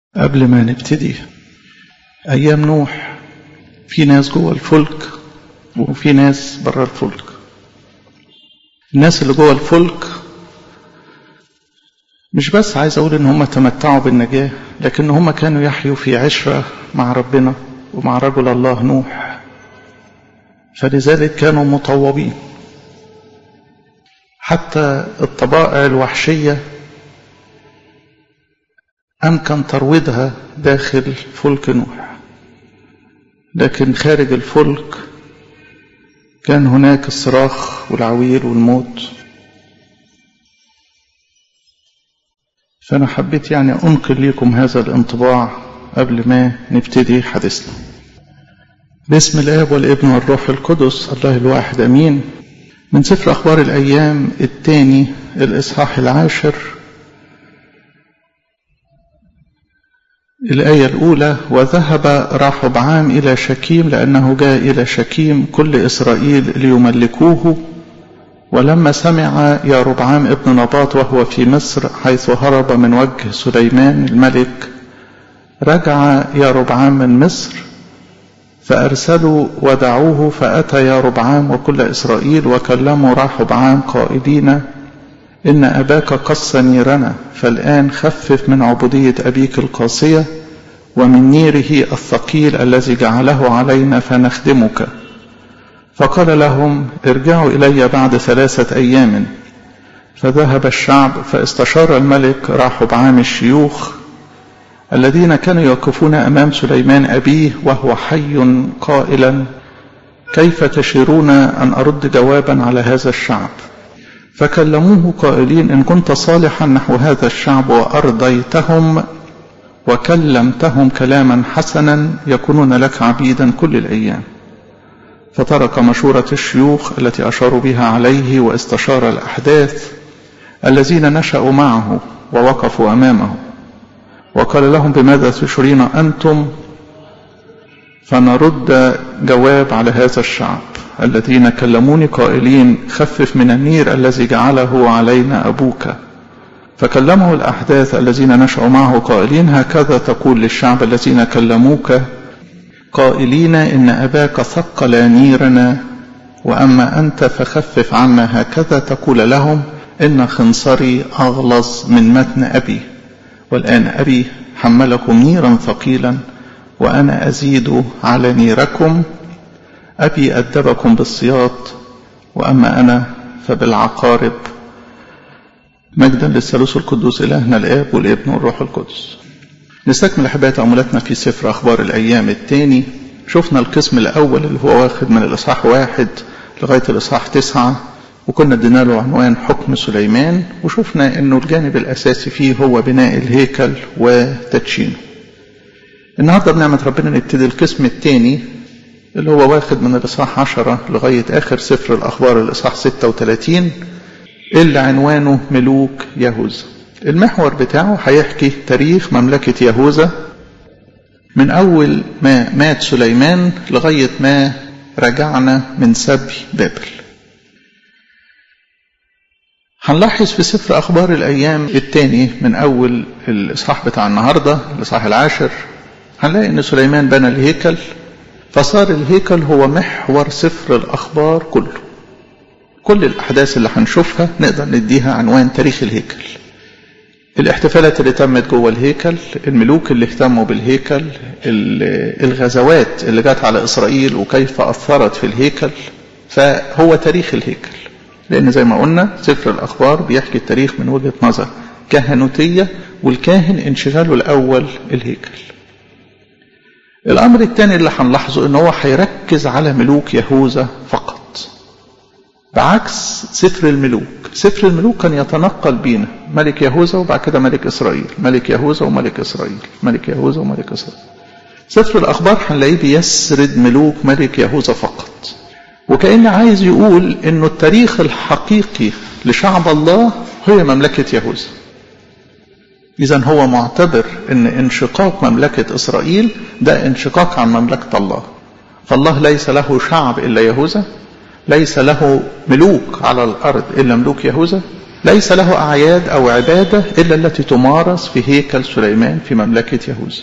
قبل ما نبتدي أيام نوح في ناس جوه الفلك وفي ناس بره الفلك الناس اللي جوه الفلك مش بس عايز أقول إن هم تمتعوا بالنجاة لكن هم كانوا يحيوا في عشرة مع ربنا ومع رجل الله نوح فلذلك كانوا مطوبين حتى الطبائع الوحشية أمكن ترويضها داخل فلك نوح لكن خارج الفلك كان هناك الصراخ والعويل والموت فأنا حبيت يعني أنقل لكم هذا الانطباع قبل ما نبتدي حديثنا باسم الآب والابن والروح القدس الله الواحد أمين من سفر أخبار الأيام الثاني الإصحاح العاشر الآية الأولى وذهب راحبعام إلى شكيم لأنه جاء إلى شكيم كل إسرائيل ليملكوه ولما سمع يا ربعام ابن نباط وهو في مصر حيث هرب من وجه سليمان الملك رجع يا ربعام من مصر فأرسلوا ودعوه فأتى يا ربعام وكل إسرائيل وكلموا راحبعام قائلين إن أباك قص نيرنا فالآن خفف من عبودية أبيك القاسية ومن نيره الثقيل الذي جعله علينا فنخدمك فقال لهم ارجعوا إلي بعد ثلاثة أيام فذهب الشعب فاستشار الملك راحبعام الشيوخ الذين كانوا يوقفون أمام سليمان أبيه وهو حي قائلا كيف تشيرون أن أرد جوابا على هذا الشعب فكلموه قائلين إن كنت صالحا نحو هذا الشعب وأرضيتهم وكلمتهم كلاما حسنا يكونون لك عبيدا كل الأيام فترك مشورة الشيوخ التي أشاروا بها عليه واستشار الأحداث الذين نشأوا معه ووقفوا أمامه وقال لهم بماذا تشرين أنتم فنرد جواب على هذا الشعب الذين كلموني قائلين خفف من النير الذي جعله علينا أبوك فكلمه الأحداث الذين نشأوا معه قائلين هكذا تقول للشعب الذين كلموك قائلين إن أباك ثقل نيرنا وأما أنت فخفف عنا هكذا تقول لهم إن خنصري أغلظ من متن أبي والآن أبي حملكم نيرا ثقيلا وأنا أزيد على نيركم أبي أدبكم بالصياط وأما أنا فبالعقارب مجدا للثالوث القدوس إلهنا الآب والابن والروح القدس نستكمل أحبائي تأملاتنا في سفر أخبار الأيام الثاني شفنا القسم الأول اللي هو واخد من الإصحاح واحد لغاية الإصحاح تسعة وكنا ادينا له عنوان حكم سليمان وشفنا انه الجانب الاساسي فيه هو بناء الهيكل وتدشينه. النهارده بنعمة ربنا نبتدي القسم الثاني اللي هو واخد من الإصحاح 10 لغاية آخر سفر الأخبار الإصحاح 36 اللي عنوانه ملوك يهوذا. المحور بتاعه هيحكي تاريخ مملكة يهوذا من أول ما مات سليمان لغاية ما رجعنا من سبي بابل. هنلاحظ في سفر أخبار الأيام الثاني من أول الإصحاح بتاع النهاردة الإصحاح العاشر هنلاقي إن سليمان بنى الهيكل فصار الهيكل هو محور سفر الأخبار كله كل الأحداث اللي هنشوفها نقدر نديها عنوان تاريخ الهيكل الاحتفالات اللي تمت جوه الهيكل الملوك اللي اهتموا بالهيكل الغزوات اللي جت على إسرائيل وكيف أثرت في الهيكل فهو تاريخ الهيكل لأن زي ما قلنا سفر الأخبار بيحكي التاريخ من وجهة نظر كهنوتية والكاهن انشغاله الأول الهيكل الأمر الثاني اللي هنلاحظه إن هو هيركز على ملوك يهوذا فقط بعكس سفر الملوك سفر الملوك كان يتنقل بينا ملك يهوذا وبعد كده ملك إسرائيل ملك يهوذا وملك إسرائيل ملك يهوذا وملك إسرائيل سفر الأخبار هنلاقيه بيسرد ملوك ملك يهوذا فقط وكأن عايز يقول انه التاريخ الحقيقي لشعب الله هي مملكة يهوذا إذا هو معتبر أن انشقاق مملكة إسرائيل ده انشقاق عن مملكة الله فالله ليس له شعب إلا يهوذا ليس له ملوك على الأرض إلا ملوك يهوذا ليس له أعياد أو عبادة إلا التي تمارس في هيكل سليمان في مملكة يهوذا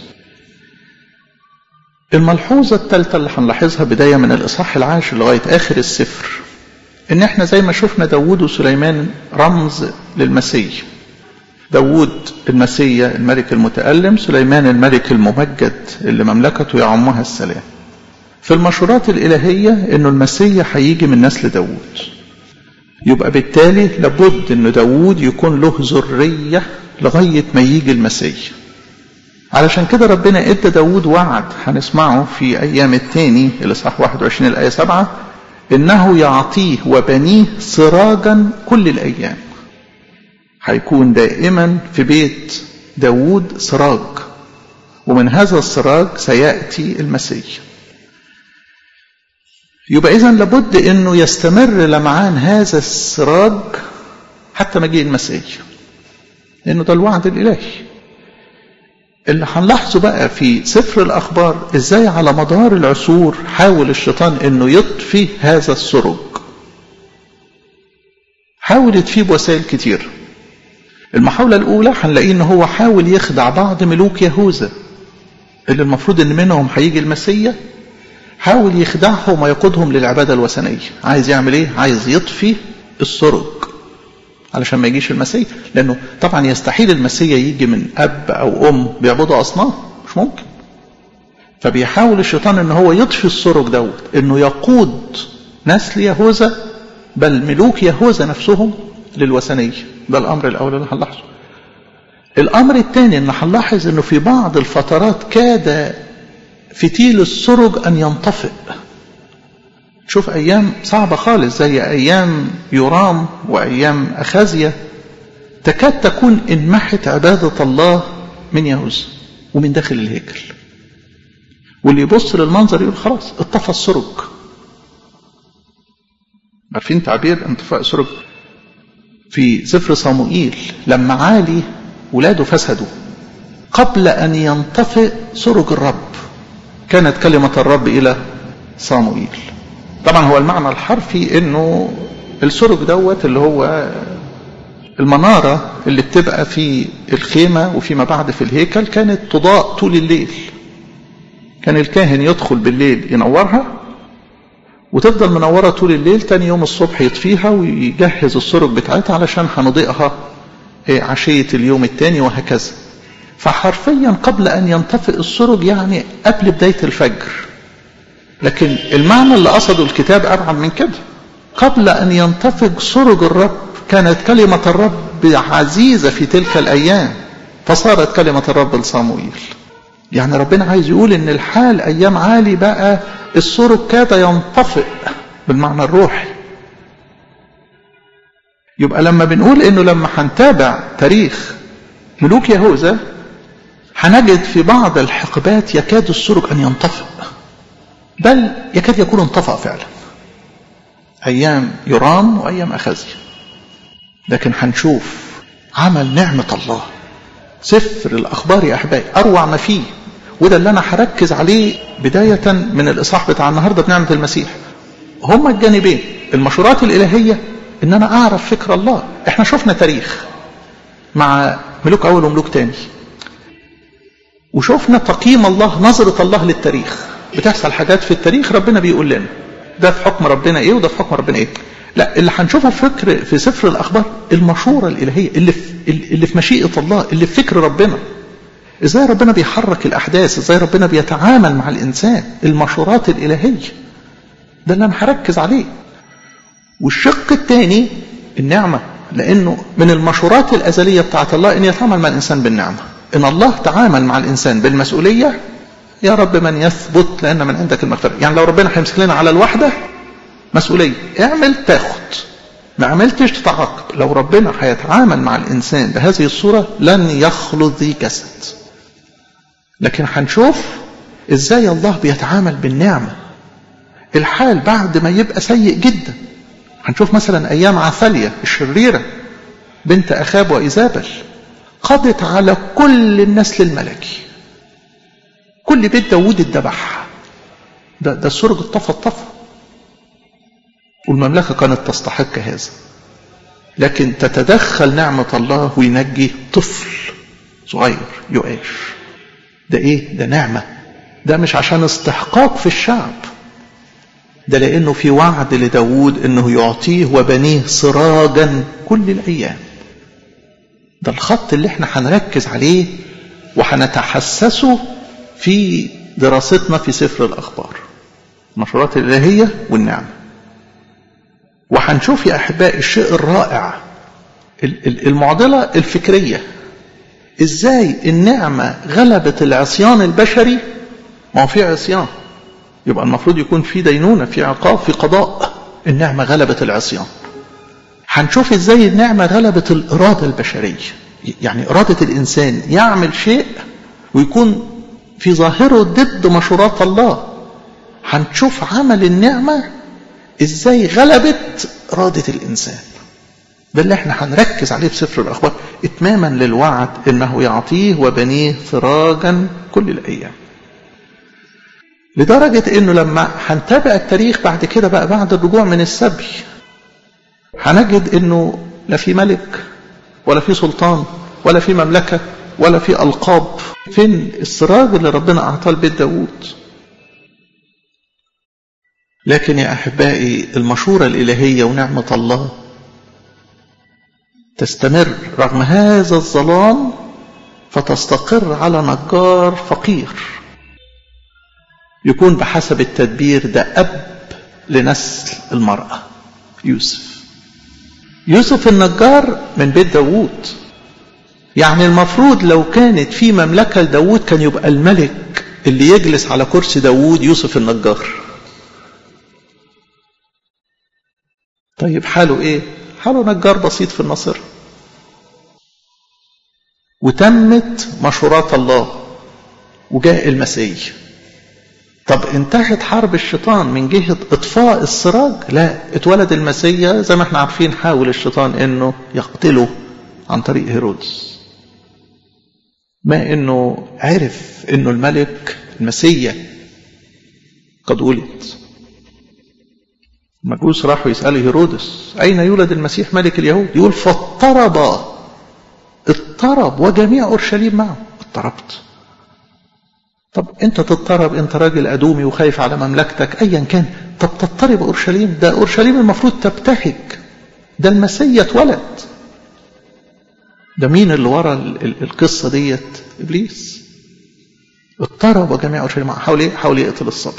الملحوظة الثالثة اللي هنلاحظها بداية من الإصحاح العاشر لغاية آخر السفر إن إحنا زي ما شفنا داوود وسليمان رمز للمسيح داوود المسيا الملك المتألم سليمان الملك الممجد اللي مملكته يعمها السلام في المشورات الإلهية إنه المسيا هيجي من نسل داوود يبقى بالتالي لابد إن داوود يكون له ذرية لغاية ما يجي المسيح علشان كده ربنا ادى داود وعد هنسمعه في ايام التاني الاصحاح 21 الايه 7 انه يعطيه وبنيه سراجا كل الايام هيكون دائما في بيت داود سراج ومن هذا السراج سياتي المسيح يبقى اذا لابد انه يستمر لمعان هذا السراج حتى مجيء المسيح لانه ده الوعد الالهي اللي هنلاحظه بقى في سفر الأخبار إزاي على مدار العصور حاول الشيطان إنه يطفي هذا السرج حاول يطفيه بوسائل كتير المحاولة الأولى هنلاقيه إن هو حاول يخدع بعض ملوك يهوذا اللي المفروض إن منهم هيجي المسيا حاول يخدعهم ويقودهم للعبادة الوثنية عايز يعمل إيه؟ عايز يطفي السرج علشان ما يجيش المسيح لانه طبعا يستحيل المسيح يجي من اب او ام بيعبدوا اصنام مش ممكن فبيحاول الشيطان ان هو يطفي السرج دوت انه يقود نسل يهوذا بل ملوك يهوذا نفسهم للوثنيه ده الامر الاول اللي هنلاحظه الامر الثاني ان هنلاحظ انه في بعض الفترات كاد فتيل السرج ان ينطفئ شوف أيام صعبة خالص زي أيام يرام وأيام أخازية تكاد تكون انمحت عبادة الله من يهوذا ومن داخل الهيكل واللي يبص للمنظر يقول خلاص اطفى السرج عارفين تعبير انطفاء السرج في سفر صموئيل لما عالي ولاده فسدوا قبل أن ينطفئ سرج الرب كانت كلمة الرب إلى صموئيل طبعا هو المعنى الحرفي انه السرج دوت اللي هو المنارة اللي بتبقى في الخيمة وفيما بعد في الهيكل كانت تضاء طول الليل كان الكاهن يدخل بالليل ينورها وتفضل منورة طول الليل تاني يوم الصبح يطفيها ويجهز السرج بتاعتها علشان هنضيئها عشية اليوم التاني وهكذا فحرفيا قبل أن ينطفئ السرج يعني قبل بداية الفجر لكن المعنى اللي قصده الكتاب أبعد من كده قبل أن ينطفئ سرج الرب كانت كلمة الرب عزيزة في تلك الأيام فصارت كلمة الرب لصاموئيل يعني ربنا عايز يقول ان الحال ايام عالي بقى السرج كاد ينطفئ بالمعنى الروحي يبقى لما بنقول انه لما هنتابع تاريخ ملوك يهوذا هنجد في بعض الحقبات يكاد السرج ان ينطفئ بل يكاد يكون انطفأ فعلا ايام يرام وايام اخازيا لكن هنشوف عمل نعمة الله سفر الأخبار يا أحبائي أروع ما فيه وده اللي أنا هركز عليه بداية من الإصحاح بتاع النهاردة بنعمة المسيح هما الجانبين المشورات الإلهية إن أنا أعرف فكر الله إحنا شفنا تاريخ مع ملوك أول وملوك تاني وشفنا تقييم الله نظرة الله للتاريخ بتحصل حاجات في التاريخ ربنا بيقول لنا ده في حكم ربنا ايه وده في حكم ربنا ايه لا اللي هنشوفه في فكر في سفر الاخبار المشوره الالهيه اللي في اللي في مشيئه الله اللي في فكر ربنا ازاي ربنا بيحرك الاحداث ازاي ربنا بيتعامل مع الانسان المشورات الالهيه ده اللي انا هركز عليه والشق الثاني النعمه لانه من المشورات الازليه بتاعت الله ان يتعامل مع الانسان بالنعمه ان الله تعامل مع الانسان بالمسؤوليه يا رب من يثبت لان من عندك المغفره يعني لو ربنا هيمسك لنا على الواحده مسؤوليه اعمل تاخد ما عملتش تتعاقب لو ربنا هيتعامل مع الانسان بهذه الصوره لن يخلط ذي جسد لكن هنشوف ازاي الله بيتعامل بالنعمه الحال بعد ما يبقى سيء جدا هنشوف مثلا ايام عثاليا الشريره بنت اخاب وايزابل قضت على كل النسل الملكي كل بيت داوود اتذبح ده ده السرج اتطفى اتطفى والمملكه كانت تستحق هذا لكن تتدخل نعمة الله وينجي طفل صغير يؤاش ده ايه ده نعمة ده مش عشان استحقاق في الشعب ده لانه في وعد لداود انه يعطيه وبنيه سراجا كل الايام ده الخط اللي احنا هنركز عليه وهنتحسسه في دراستنا في سفر الاخبار المشورات الالهيه والنعمه وهنشوف يا احبائي الشيء الرائع المعضله الفكريه ازاي النعمه غلبت العصيان البشري ما هو في عصيان يبقى المفروض يكون في دينونه في عقاب في قضاء النعمه غلبت العصيان هنشوف ازاي النعمه غلبت الاراده البشريه يعني اراده الانسان يعمل شيء ويكون في ظاهره ضد مشورات الله هنشوف عمل النعمه ازاي غلبت اراده الانسان ده اللي احنا هنركز عليه في سفر الاخبار اتماما للوعد انه يعطيه وبنيه سراجا كل الايام لدرجة انه لما هنتابع التاريخ بعد كده بقى بعد الرجوع من السبي هنجد انه لا في ملك ولا في سلطان ولا في مملكة ولا في ألقاب فين السراج اللي ربنا أعطاه لبيت داوود لكن يا أحبائي المشورة الإلهية ونعمة الله تستمر رغم هذا الظلام فتستقر على نجار فقير يكون بحسب التدبير ده أب لنسل المرأة يوسف يوسف النجار من بيت داوود يعني المفروض لو كانت في مملكة لداوود كان يبقى الملك اللي يجلس على كرسي داوود يوسف النجار طيب حاله ايه حاله نجار بسيط في النصر وتمت مشورات الله وجاء المسيح طب انتهت حرب الشيطان من جهة اطفاء السراج لا اتولد المسيا زي ما احنا عارفين حاول الشيطان انه يقتله عن طريق هيرودس ما انه عرف انه الملك المسيا قد ولد المجوس راحوا يسألوا هيرودس أين يولد المسيح ملك اليهود يقول فاضطرب اضطرب وجميع أورشليم معه اضطربت طب انت تضطرب انت راجل أدومي وخايف على مملكتك أيا كان طب تضطرب أورشليم ده أورشليم المفروض تبتهج ده المسيا اتولد ده مين اللي ورا القصة ديت إبليس اضطرب وجميع أورشليم حاول ايه حاول يقتل الصبي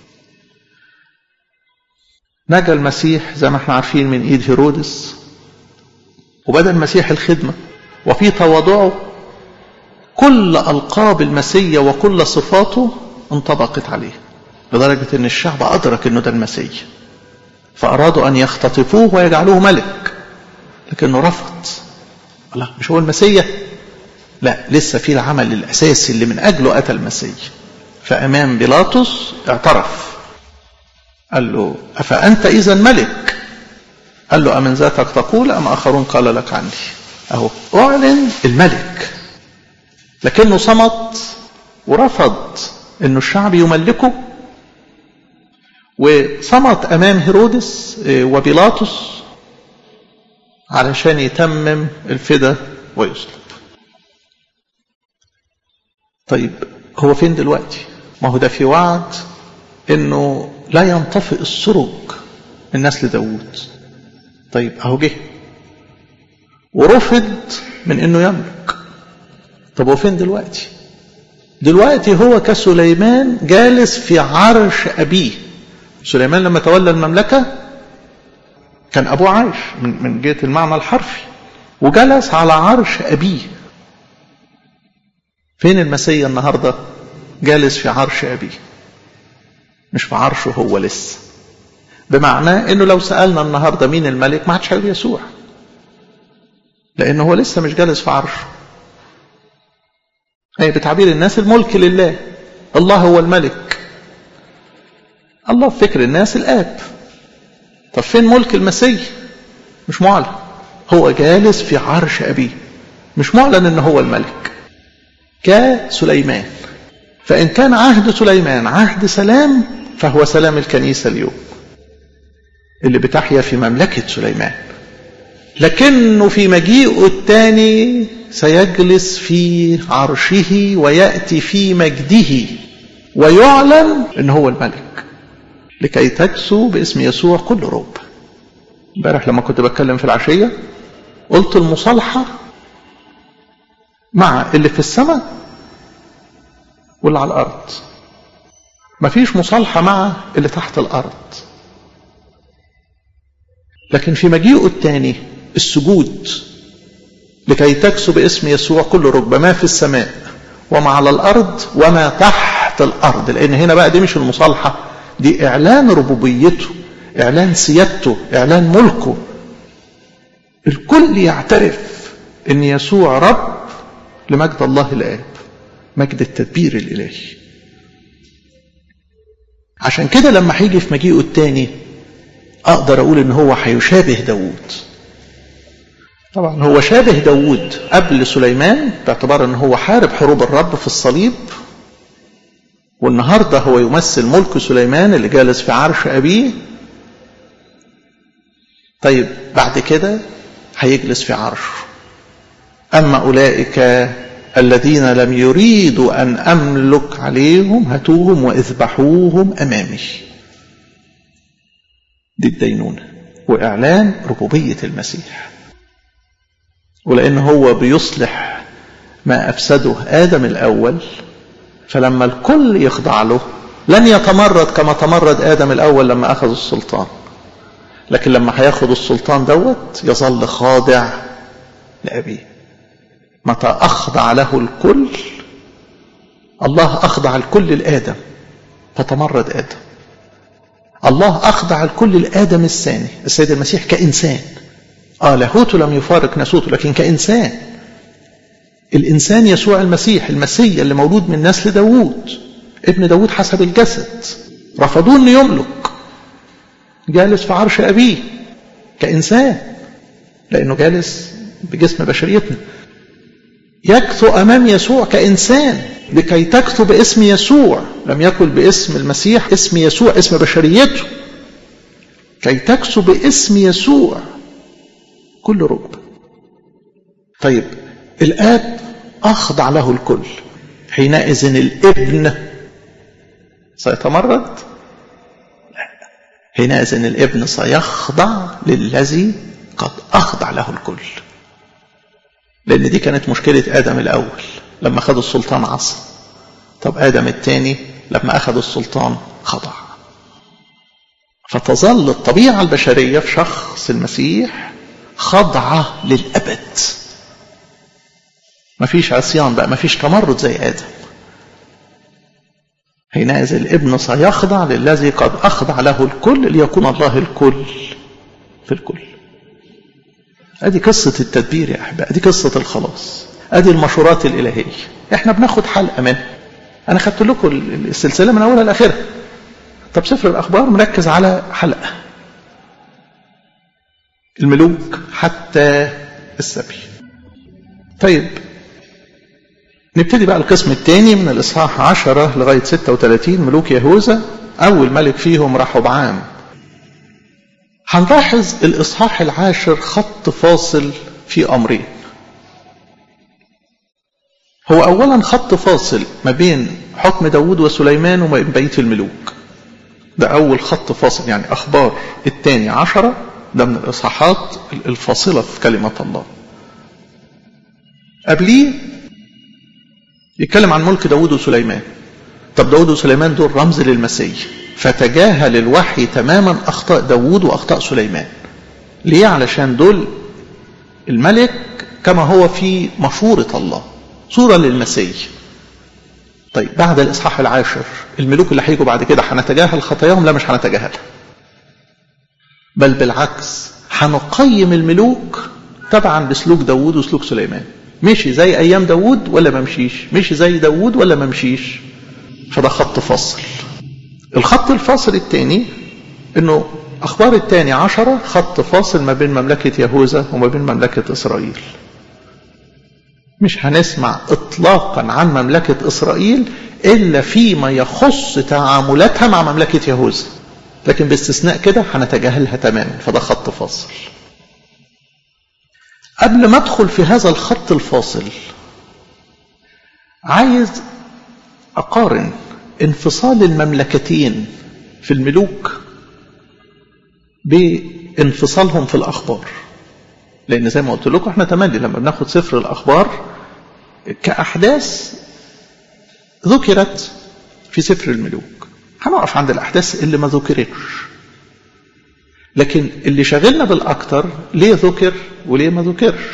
نجا المسيح زي ما احنا عارفين من ايد هيرودس وبدا المسيح الخدمة وفي تواضعه كل ألقاب المسيا وكل صفاته انطبقت عليه لدرجة ان الشعب أدرك انه ده المسيح فأرادوا أن يختطفوه ويجعلوه ملك لكنه رفض الله مش هو المسيح لا لسه في العمل الأساسي اللي من أجله أتى المسيح فأمام بيلاطس اعترف قال له أفأنت إذا ملك قال له أمن ذاتك تقول أم آخرون قال لك عني أهو أعلن الملك لكنه صمت ورفض أنه الشعب يملكه وصمت أمام هيرودس وبيلاطس علشان يتمم الفدا ويصلب طيب هو فين دلوقتي ما هو ده في وعد انه لا ينطفئ السرج من نسل داوود طيب اهو جه ورفض من انه يملك طب هو فين دلوقتي دلوقتي هو كسليمان جالس في عرش ابيه سليمان لما تولى المملكه كان ابوه عايش من, من جهه المعنى الحرفي وجلس على عرش ابيه فين المسيا النهارده جالس في عرش ابيه مش في عرشه هو لسه بمعنى انه لو سالنا النهارده مين الملك ما عادش هيقول يسوع لانه هو لسه مش جالس في عرشه اي بتعبير الناس الملك لله الله هو الملك الله في فكر الناس الاب طب فين ملك المسيح مش معلن هو جالس في عرش ابيه مش معلن ان هو الملك كسليمان فان كان عهد سليمان عهد سلام فهو سلام الكنيسه اليوم اللي بتحيا في مملكه سليمان لكنه في مجيئه الثاني سيجلس في عرشه ويأتي في مجده ويعلن ان هو الملك لكي تكسو باسم يسوع كل رب امبارح لما كنت بتكلم في العشية قلت المصالحة مع اللي في السماء واللي على الأرض مفيش مصالحة مع اللي تحت الأرض لكن في مجيئه الثاني السجود لكي تكسو باسم يسوع كل ركبة ما في السماء وما على الأرض وما تحت الأرض لأن هنا بقى دي مش المصالحة دي إعلان ربوبيته إعلان سيادته إعلان ملكه الكل يعترف أن يسوع رب لمجد الله الآب مجد التدبير الإلهي عشان كده لما هيجي في مجيئه التاني أقدر أقول إن هو هيشابه داوود طبعا هو شابه داوود قبل سليمان باعتبار ان هو حارب حروب الرب في الصليب والنهارده هو يمثل ملك سليمان اللي جالس في عرش ابيه طيب بعد كده هيجلس في عرشه اما اولئك الذين لم يريدوا ان املك عليهم هاتوهم واذبحوهم امامي دي الدينونه واعلان ربوبيه المسيح ولأن هو بيصلح ما أفسده آدم الأول فلما الكل يخضع له لن يتمرد كما تمرد آدم الأول لما أخذ السلطان لكن لما هياخد السلطان دوت يظل خاضع لأبيه متى أخضع له الكل الله أخضع الكل لآدم فتمرد آدم الله أخضع الكل لآدم الثاني السيد المسيح كإنسان آه لاهوته لم يفارق ناسوته لكن كإنسان الإنسان يسوع المسيح المسيح اللي مولود من نسل داوود ابن داوود حسب الجسد رفضوه انه يملك جالس في عرش أبيه كإنسان لأنه جالس بجسم بشريتنا يكثو أمام يسوع كإنسان لكي تكثو باسم يسوع لم يكن باسم المسيح اسم يسوع اسم بشريته كي تكثو باسم يسوع كل ركبة طيب الآب أخضع له الكل حينئذ الابن سيتمرد لا حينئذ الابن سيخضع للذي قد أخضع له الكل لأن دي كانت مشكلة آدم الأول لما أخذ السلطان عصى طب آدم الثاني لما أخذ السلطان خضع فتظل الطبيعة البشرية في شخص المسيح خضعة للأبد مفيش عصيان بقى مفيش تمرد زي آدم حينئذ الابن سيخضع للذي قد أخضع له الكل ليكون الله الكل في الكل ادي قصة التدبير يا أحباء ادي قصة الخلاص ادي المشورات الإلهية احنا بناخد حلقة منها أنا خدت لكم السلسلة من أولها لآخرها طب سفر الأخبار مركز على حلقة الملوك حتى السبي طيب نبتدي بقى القسم الثاني من الإصحاح 10 لغاية 36 ملوك يهوذا أول ملك فيهم رحبعام هنلاحظ الإصحاح العاشر خط فاصل في أمرين هو أولا خط فاصل ما بين حكم داود وسليمان وما بين بيت الملوك ده أول خط فاصل يعني أخبار الثاني عشرة ده من الإصحاحات الفاصلة في كلمة الله قبليه يتكلم عن ملك داود وسليمان طب داود وسليمان دول رمز للمسيح فتجاهل الوحي تماما أخطاء داود وأخطاء سليمان ليه علشان دول الملك كما هو في مشورة الله صورة للمسيح طيب بعد الإصحاح العاشر الملوك اللي هيجوا بعد كده هنتجاهل خطاياهم لا مش هنتجاهلها بل بالعكس هنقيم الملوك طبعا بسلوك داوود وسلوك سليمان مشي زي ايام داوود ولا ما مشيش مشي زي داوود ولا ما مشيش فده خط فاصل الخط الفاصل الثاني انه اخبار الثاني عشرة خط فاصل ما بين مملكة يهوذا وما بين مملكة اسرائيل مش هنسمع اطلاقا عن مملكة اسرائيل الا فيما يخص تعاملاتها مع مملكة يهوذا لكن باستثناء كده هنتجاهلها تماما فده خط فاصل قبل ما ادخل في هذا الخط الفاصل عايز اقارن انفصال المملكتين في الملوك بانفصالهم في الاخبار لان زي ما قلت لكم احنا تملي لما بناخد سفر الاخبار كاحداث ذكرت في سفر الملوك هنقف عند الاحداث اللي ما ذكرتش لكن اللي شاغلنا بالاكتر ليه ذكر وليه ما ذكرش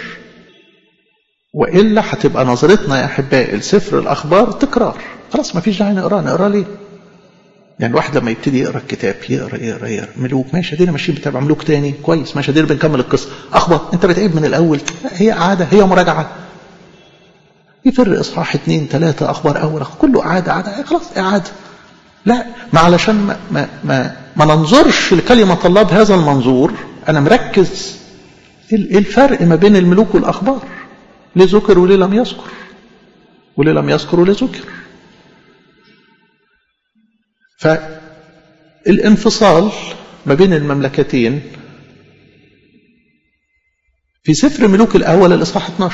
والا هتبقى نظرتنا يا احبائي لسفر الاخبار تكرار خلاص ما فيش داعي نقراه نقراه ليه يعني الواحد لما يبتدي يقرا الكتاب يقرا يقرا يقرا ملوك ماشي ادينا ماشيين بتابع ملوك تاني كويس ماشي ادينا بنكمل القصه اخبط انت بتعيد من الاول هي عاده هي مراجعه يفر اصحاح اثنين ثلاثه اخبار اول كله اعاده اعاده خلاص اعاده لا ما علشان ما ما ما, ما ننظرش لكلمه الله بهذا المنظور انا مركز ايه الفرق ما بين الملوك والاخبار ليه ذكر وليه لم يذكر وليه لم يذكر وليه ذكر فالانفصال ما بين المملكتين في سفر ملوك الأول الإصحاح 12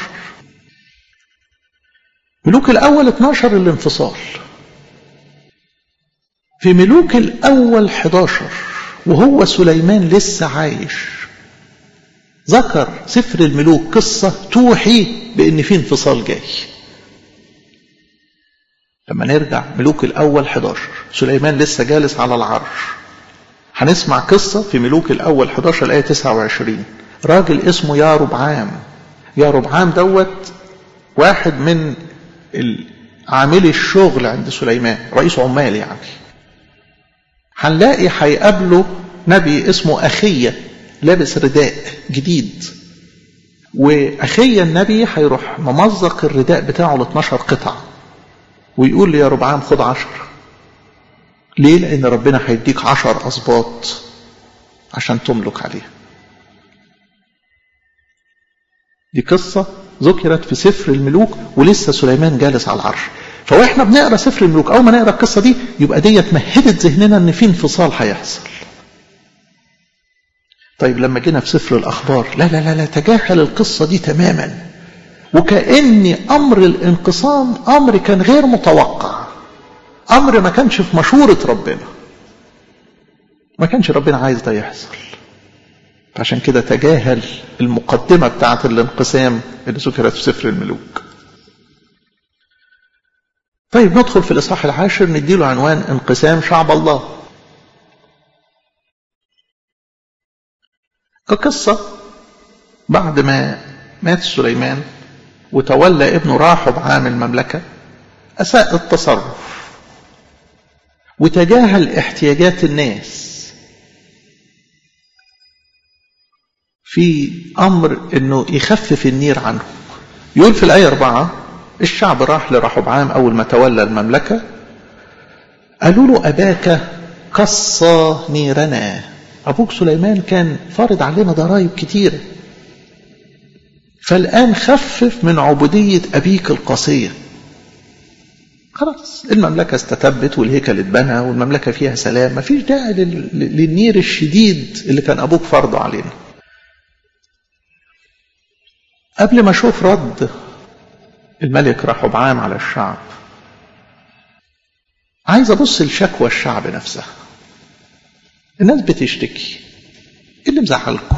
ملوك الأول 12 الانفصال في ملوك الأول 11 وهو سليمان لسه عايش ذكر سفر الملوك قصة توحي بأن في انفصال جاي لما نرجع ملوك الأول 11 سليمان لسه جالس على العرش هنسمع قصة في ملوك الأول 11 الآية 29 راجل اسمه يا ربعام يا ربعام دوت واحد من عاملي الشغل عند سليمان رئيس عمال يعني هنلاقي هيقابله نبي اسمه أخية لابس رداء جديد وأخية النبي هيروح ممزق الرداء بتاعه ل 12 قطعة ويقول لي يا ربعام خد عشر ليه لأن ربنا هيديك عشر أسباط عشان تملك عليها دي قصة ذكرت في سفر الملوك ولسه سليمان جالس على العرش فواحنا بنقرا سفر الملوك اول ما نقرا القصه دي يبقى ديت مهدت ذهننا ان في انفصال هيحصل طيب لما جينا في سفر الاخبار لا لا لا لا تجاهل القصه دي تماما وكأن أمر الانقسام أمر كان غير متوقع أمر ما كانش في مشورة ربنا ما كانش ربنا عايز ده يحصل عشان كده تجاهل المقدمة بتاعة الانقسام اللي ذكرت في سفر الملوك طيب ندخل في الإصحاح العاشر نديله عنوان انقسام شعب الله القصة بعد ما مات سليمان وتولى ابنه راحب عام المملكة أساء التصرف وتجاهل احتياجات الناس في أمر أنه يخفف النير عنهم يقول في الآية أربعة الشعب راح لرحب عام أول ما تولى المملكة قالوا له أباك قصى نيرنا أبوك سليمان كان فارض علينا ضرائب كتيرة فالآن خفف من عبودية أبيك القاسية خلاص المملكة استتبت والهيكل اتبنى والمملكة فيها سلام مفيش داعي للنير الشديد اللي كان أبوك فرضه علينا قبل ما أشوف رد الملك رحبعام على الشعب عايز أبص لشكوى الشعب نفسها الناس بتشتكي ايه اللي مزعلكم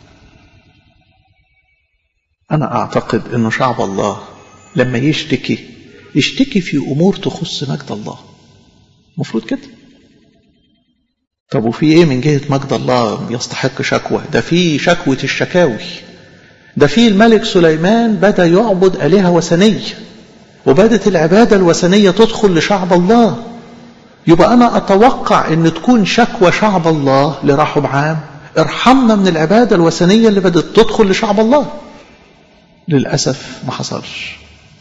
أنا أعتقد أنه شعب الله لما يشتكي يشتكي في أمور تخص مجد الله المفروض كده طب وفي ايه من جهة مجد الله يستحق شكوى ده في شكوة الشكاوي ده في الملك سليمان بدأ يعبد آلهة وثنية وبدت العبادة الوثنية تدخل لشعب الله يبقى أنا أتوقع أن تكون شكوى شعب الله لرحب عام ارحمنا من العبادة الوثنية اللي بدأت تدخل لشعب الله للأسف ما حصلش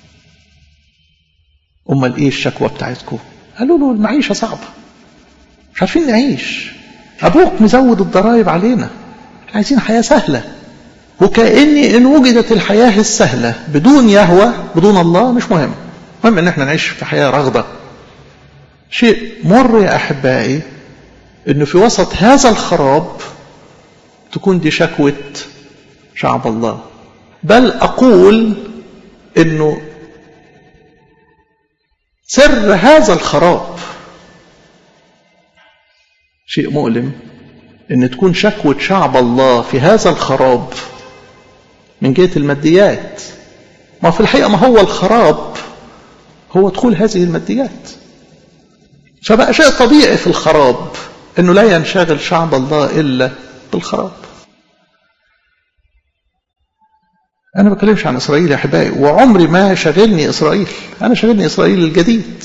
أمال إيه الشكوى بتاعتكم قالوا له المعيشة صعبة مش عارفين نعيش أبوك مزود الضرائب علينا عايزين حياة سهلة وكأني إن وجدت الحياة السهلة بدون يهوى بدون الله مش مهم المهم إن احنا نعيش في حياة رغدة شيء مر يا أحبائي إنه في وسط هذا الخراب تكون دي شكوة شعب الله بل أقول أنه سر هذا الخراب شيء مؤلم أن تكون شكوة شعب الله في هذا الخراب من جهة الماديات ما في الحقيقة ما هو الخراب هو دخول هذه الماديات فبقى شيء طبيعي في الخراب أنه لا ينشغل شعب الله إلا بالخراب أنا ما بتكلمش عن إسرائيل يا أحبائي وعمري ما شغلني إسرائيل أنا شغلني إسرائيل الجديد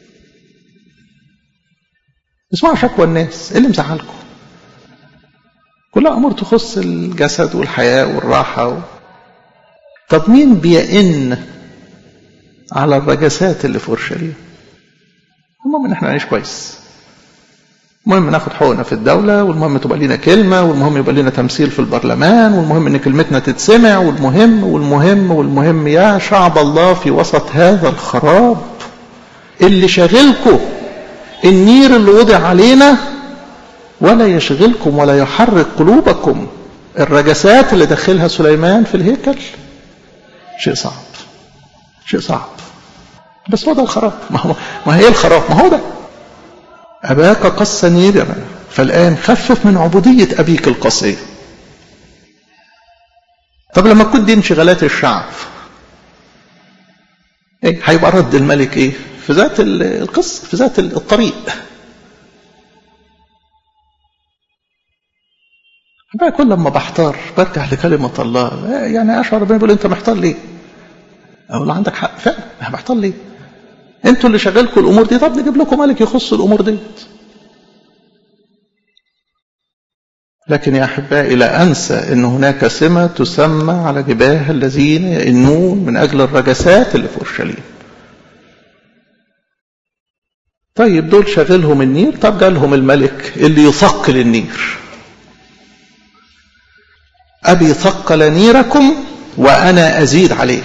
اسمعوا شكوى الناس إيه اللي مزعلكم كلها أمور تخص الجسد والحياة والراحة و... طب مين بيئن على الرجسات اللي في أورشليم المهم إن احنا نعيش كويس المهم ناخد حقوقنا في الدولة والمهم تبقى لنا كلمة والمهم يبقى لنا تمثيل في البرلمان والمهم ان كلمتنا تتسمع والمهم والمهم والمهم يا شعب الله في وسط هذا الخراب اللي شاغلكم النير اللي وضع علينا ولا يشغلكم ولا يحرك قلوبكم الرجسات اللي دخلها سليمان في الهيكل شيء صعب شيء صعب بس هو ده الخراب ما هو ما هي الخراب ما هو ده أباك قص نيرنا فالآن خفف من عبودية أبيك القصية طب لما تكون دي انشغالات الشعب ايه هيبقى رد الملك ايه في ذات القصة في ذات الطريق بقى كل لما بحتار برجع لكلمة الله يعني أشعر ربنا بيقول أنت محتار ليه؟ أقول عندك حق فعلا أنا محتار ليه؟ انتوا اللي شغالكم الامور دي طب نجيب لكم ملك يخص الامور دي لكن يا احبائي لا انسى ان هناك سمه تسمى على جباه الذين يئنون من اجل الرجسات اللي في اورشليم طيب دول شاغلهم النير طب جالهم الملك اللي يثقل النير ابي ثقل نيركم وانا ازيد عليه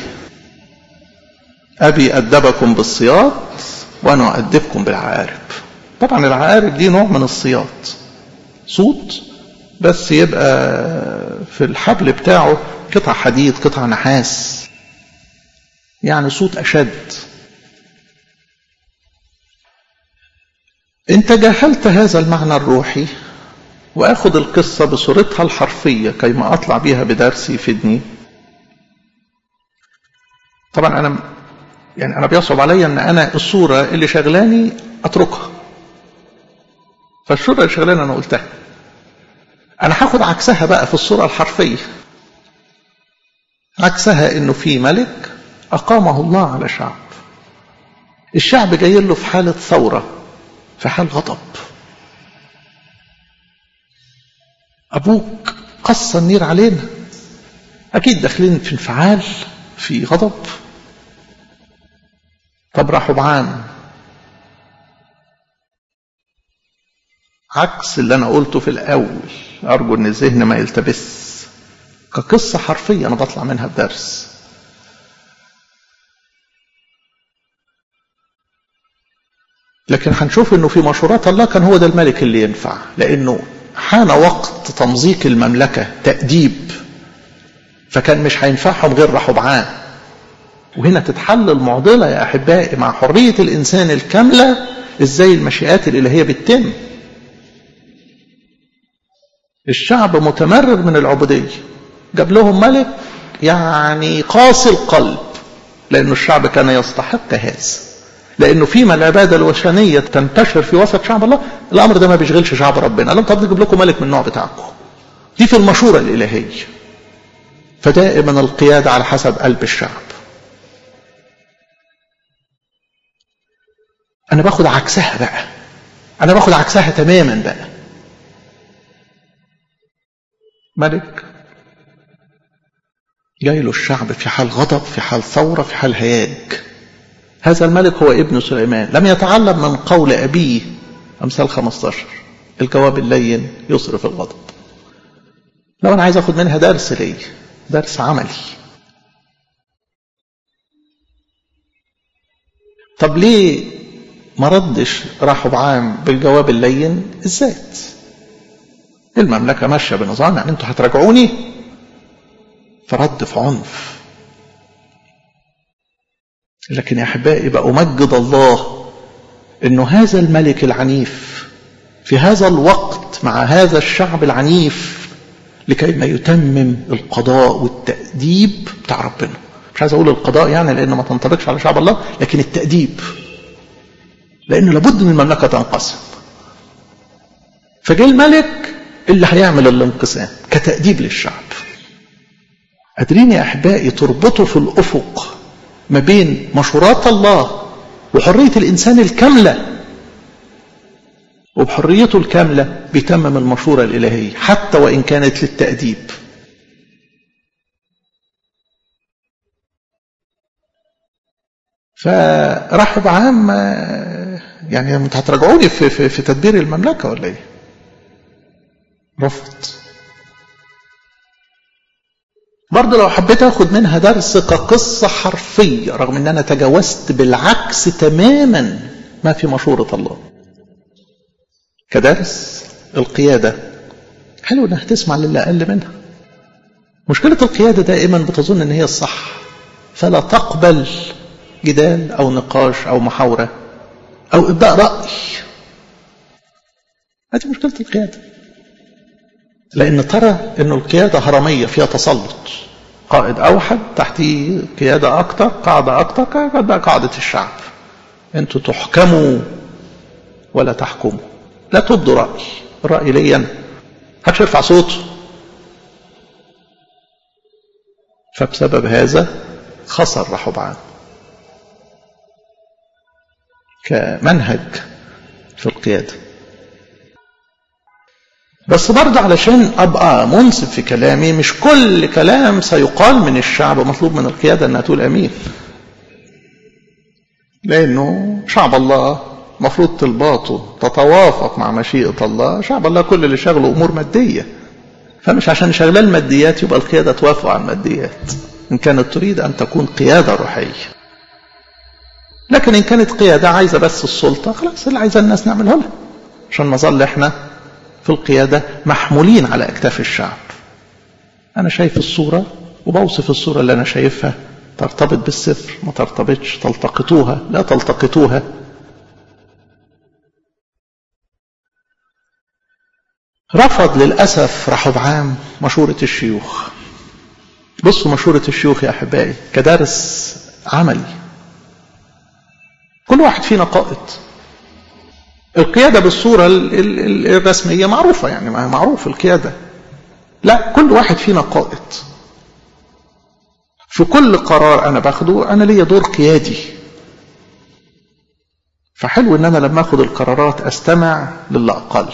أبي أدبكم بالصياط وأنا أؤدبكم بالعقارب طبعا العقارب دي نوع من الصياط صوت بس يبقى في الحبل بتاعه قطع حديد قطع نحاس يعني صوت أشد انت جهلت هذا المعنى الروحي واخد القصة بصورتها الحرفية كيما اطلع بيها بدرس يفيدني طبعا انا يعني انا بيصعب عليا ان انا الصورة اللي شغلاني اتركها فالصورة اللي شغلاني انا قلتها انا هاخد عكسها بقى في الصورة الحرفية عكسها انه في ملك اقامه الله على شعب الشعب جاي له في حالة ثورة في حال غضب ابوك قص النير علينا اكيد داخلين في انفعال في غضب طب راحوا بعام عكس اللي انا قلته في الاول ارجو ان الذهن ما يلتبس كقصة حرفية انا بطلع منها بدرس لكن هنشوف انه في مشورات الله كان هو ده الملك اللي ينفع لانه حان وقت تمزيق المملكة تأديب فكان مش هينفعهم غير رحبعان وهنا تتحل المعضلة يا أحبائي مع حرية الإنسان الكاملة إزاي المشيئات الإلهية بتتم الشعب متمرر من العبودية جاب لهم ملك يعني قاسي القلب لأن الشعب كان يستحق هذا لأنه فيما العبادة الوثنية تنتشر في وسط شعب الله الأمر ده ما بيشغلش شعب ربنا قال لهم طب نجيب لكم ملك من النوع بتاعكم دي في المشورة الإلهية فدائما القيادة على حسب قلب الشعب أنا باخد عكسها بقى أنا باخد عكسها تماما بقى ملك جاي له الشعب في حال غضب في حال ثورة في حال هياج هذا الملك هو ابن سليمان لم يتعلم من قول أبيه أمثال 15 الجواب اللين يصرف الغضب لو أنا عايز أخد منها درس لي درس عملي طب ليه ما ردش راحوا بعام بالجواب اللين الذات المملكة ماشية بنظام يعني انتوا هتراجعوني فرد في عنف لكن يا احبائي بقى امجد الله انه هذا الملك العنيف في هذا الوقت مع هذا الشعب العنيف لكي ما يتمم القضاء والتأديب بتاع ربنا مش عايز اقول القضاء يعني لانه ما تنطبقش على شعب الله لكن التأديب لانه لابد من المملكة تنقسم فجاء الملك اللي هيعمل الانقسام كتأديب للشعب قادرين يا احبائي تربطوا في الافق ما بين مشورات الله وحرية الانسان الكاملة وبحريته الكاملة بيتمم المشورة الإلهية حتى وإن كانت للتأديب فرحب عام يعني انت هتراجعوني في, في, في تدبير المملكة ولا ايه رفض برضه لو حبيت اخد منها درس كقصة حرفية رغم ان انا تجاوزت بالعكس تماما ما في مشورة الله كدرس القيادة حلو انها تسمع للي اقل منها مشكلة القيادة دائما بتظن ان هي الصح فلا تقبل جدال او نقاش او محاورة او ابداء رأي هذه مشكلة القيادة لان ترى ان القيادة هرمية فيها تسلط قائد اوحد تحتيه قيادة اكتر قاعدة اكتر بقى قاعدة الشعب انتوا تحكموا ولا تحكموا لا تبدوا رأي الرأي لي أنا محدش يرفع صوته فبسبب هذا خسر رحبعان كمنهج في القيادة بس برضه علشان أبقى منصف في كلامي مش كل كلام سيقال من الشعب مطلوب من القيادة أنها تقول أمين لأنه شعب الله مفروض طلباته تتوافق مع مشيئة الله شعب الله كل اللي شغله أمور مادية فمش عشان شغلها الماديات يبقى القيادة توافق على الماديات إن كانت تريد أن تكون قيادة روحية لكن إن كانت قيادة عايزة بس السلطة خلاص اللي عايزة الناس نعمله لها عشان نظل إحنا في القيادة محمولين على أكتاف الشعب أنا شايف الصورة وبوصف الصورة اللي أنا شايفها ترتبط بالسفر ما ترتبطش تلتقطوها لا تلتقطوها رفض للأسف رحبعام مشورة الشيوخ بصوا مشورة الشيوخ يا أحبائي كدرس عملي كل واحد فينا قائد القيادة بالصورة الرسمية معروفة يعني معروف القيادة لا كل واحد فينا قائد في كل قرار أنا باخده أنا ليا دور قيادي فحلو إن أنا لما أخد القرارات أستمع للي أقل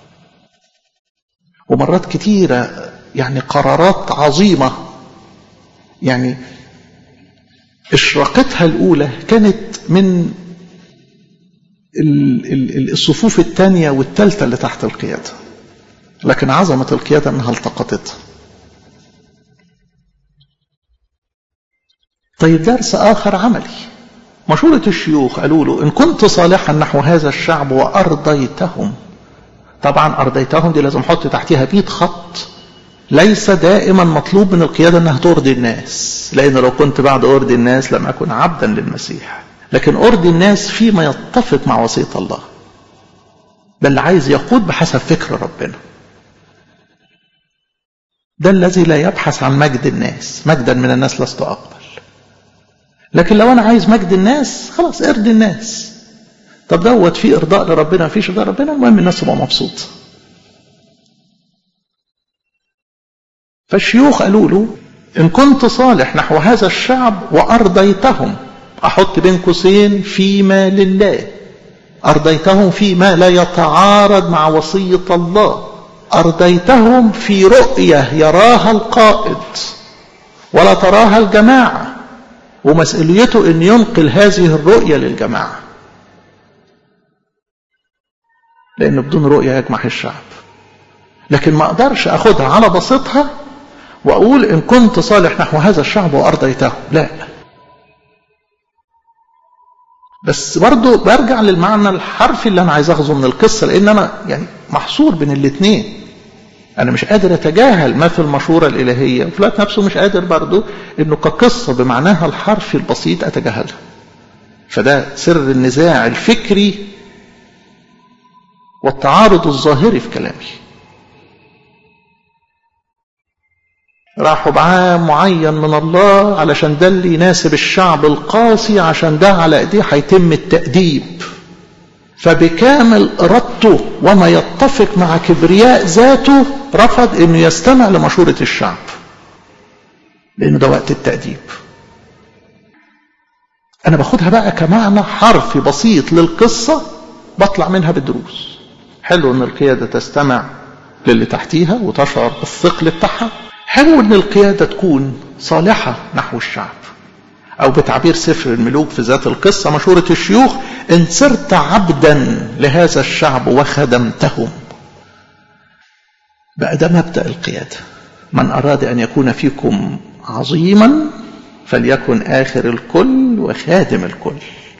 ومرات كتيرة يعني قرارات عظيمة يعني إشراقتها الأولى كانت من الصفوف الثانية والثالثة اللي تحت القيادة لكن عظمة القيادة أنها التقطتها طيب درس آخر عملي مشورة الشيوخ قالوا له إن كنت صالحا نحو هذا الشعب وأرضيتهم طبعا أرضيتهم دي لازم أحط تحتها 100 خط ليس دائما مطلوب من القيادة أنها ترضي الناس لأن لو كنت بعد أرضي الناس لم أكن عبدا للمسيح لكن أرضي الناس فيما يتفق مع وصية الله ده اللي عايز يقود بحسب فكر ربنا ده الذي لا يبحث عن مجد الناس مجدا من الناس لست أقبل لكن لو أنا عايز مجد الناس خلاص ارضي الناس طب دوت في إرضاء لربنا مفيش إرضاء لربنا المهم الناس تبقى مبسوطة فالشيوخ قالوا له إن كنت صالح نحو هذا الشعب وأرضيتهم أحط بين قوسين فيما لله أرضيتهم فيما لا يتعارض مع وصية الله أرضيتهم في رؤية يراها القائد ولا تراها الجماعة ومسؤوليته أن ينقل هذه الرؤية للجماعة لأن بدون رؤية يجمع الشعب لكن ما أقدرش أخدها على بسيطها وأقول إن كنت صالح نحو هذا الشعب وأرضيته لا بس برضو برجع للمعنى الحرفي اللي أنا عايز أخذه من القصة لأن أنا يعني محصور بين الاثنين أنا مش قادر أتجاهل ما في المشورة الإلهية وفي الوقت نفسه مش قادر برضو إنه كقصة بمعناها الحرفي البسيط أتجاهلها فده سر النزاع الفكري والتعارض الظاهري في كلامي راحوا بعام معين من الله علشان ده اللي يناسب الشعب القاسي عشان ده على ايديه هيتم التأديب فبكامل ارادته وما يتفق مع كبرياء ذاته رفض انه يستمع لمشورة الشعب لانه ده وقت التأديب انا باخدها بقى كمعنى حرفي بسيط للقصة بطلع منها بالدروس حلو ان القيادة تستمع للي تحتيها وتشعر بالثقل بتاعها حلو ان القيادة تكون صالحة نحو الشعب او بتعبير سفر الملوك في ذات القصة مشورة الشيوخ ان صرت عبدا لهذا الشعب وخدمتهم بقى ده مبدأ القيادة من أراد أن يكون فيكم عظيما فليكن آخر الكل وخادم الكل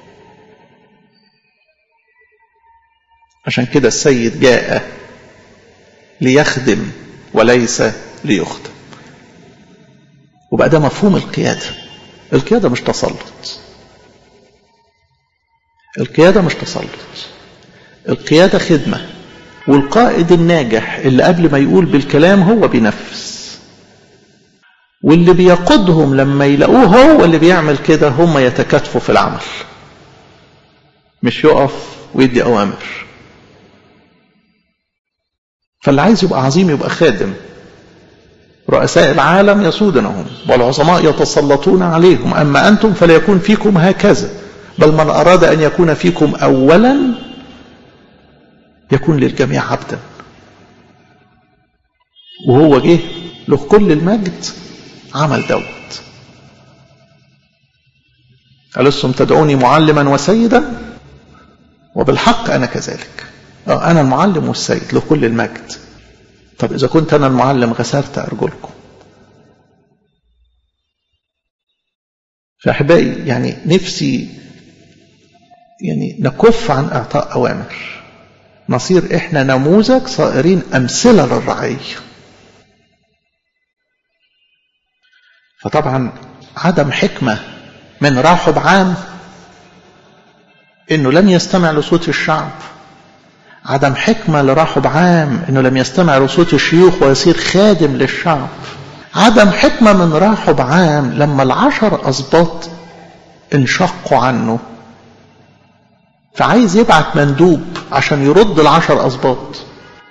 عشان كده السيد جاء ليخدم وليس ليخدم وبقى ده مفهوم القيادة القيادة مش تسلط القيادة مش تسلط القيادة خدمة والقائد الناجح اللي قبل ما يقول بالكلام هو بينفذ واللي بيقودهم لما يلاقوه هو اللي بيعمل كده هم يتكاتفوا في العمل مش يقف ويدي أوامر فاللي عايز يبقى عظيم يبقى خادم رؤساء العالم يسودنهم والعظماء يتسلطون عليهم أما أنتم فليكون فيكم هكذا بل من أراد أن يكون فيكم أولا يكون للجميع عبدا وهو جه له كل المجد عمل دوت ألستم تدعوني معلما وسيدا وبالحق أنا كذلك آه أنا المعلم والسيد له كل المجد طب إذا كنت أنا المعلم غسرت أرجلكم فأحبائي يعني نفسي يعني نكف عن إعطاء أوامر نصير إحنا نموذج صائرين أمثلة للرعية فطبعا عدم حكمة من راحب عام إنه لم يستمع لصوت الشعب عدم حكمة لراحب عام انه لم يستمع لصوت الشيوخ ويصير خادم للشعب عدم حكمة من راحب عام لما العشر أسباط انشقوا عنه فعايز يبعت مندوب عشان يرد العشر أسباط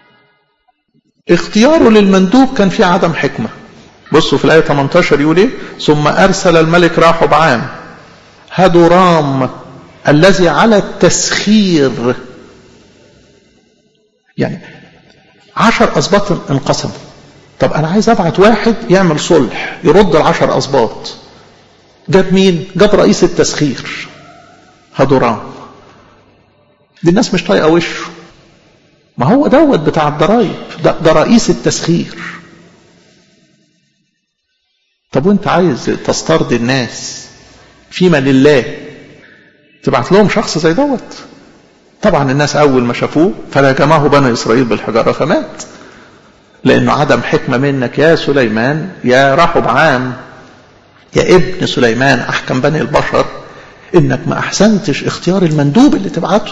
اختياره للمندوب كان فيه عدم حكمة بصوا في الآية 18 يقول ايه ثم أرسل الملك راحب عام هدورام الذي على التسخير يعني عشر أسباط انقسموا طب أنا عايز أبعت واحد يعمل صلح يرد العشر أسباط جاب مين؟ جاب رئيس التسخير هدورام دي الناس مش طايقة وشه ما هو دوت بتاع الضرايب ده, ده رئيس التسخير طب وانت عايز تسترضي الناس فيما لله تبعت لهم شخص زي دوت طبعا الناس أول ما شافوه فلجمه بني إسرائيل بالحجارة فمات لأنه عدم حكمة منك يا سليمان يا رحب عام يا ابن سليمان أحكم بني البشر إنك ما أحسنتش اختيار المندوب اللي تبعته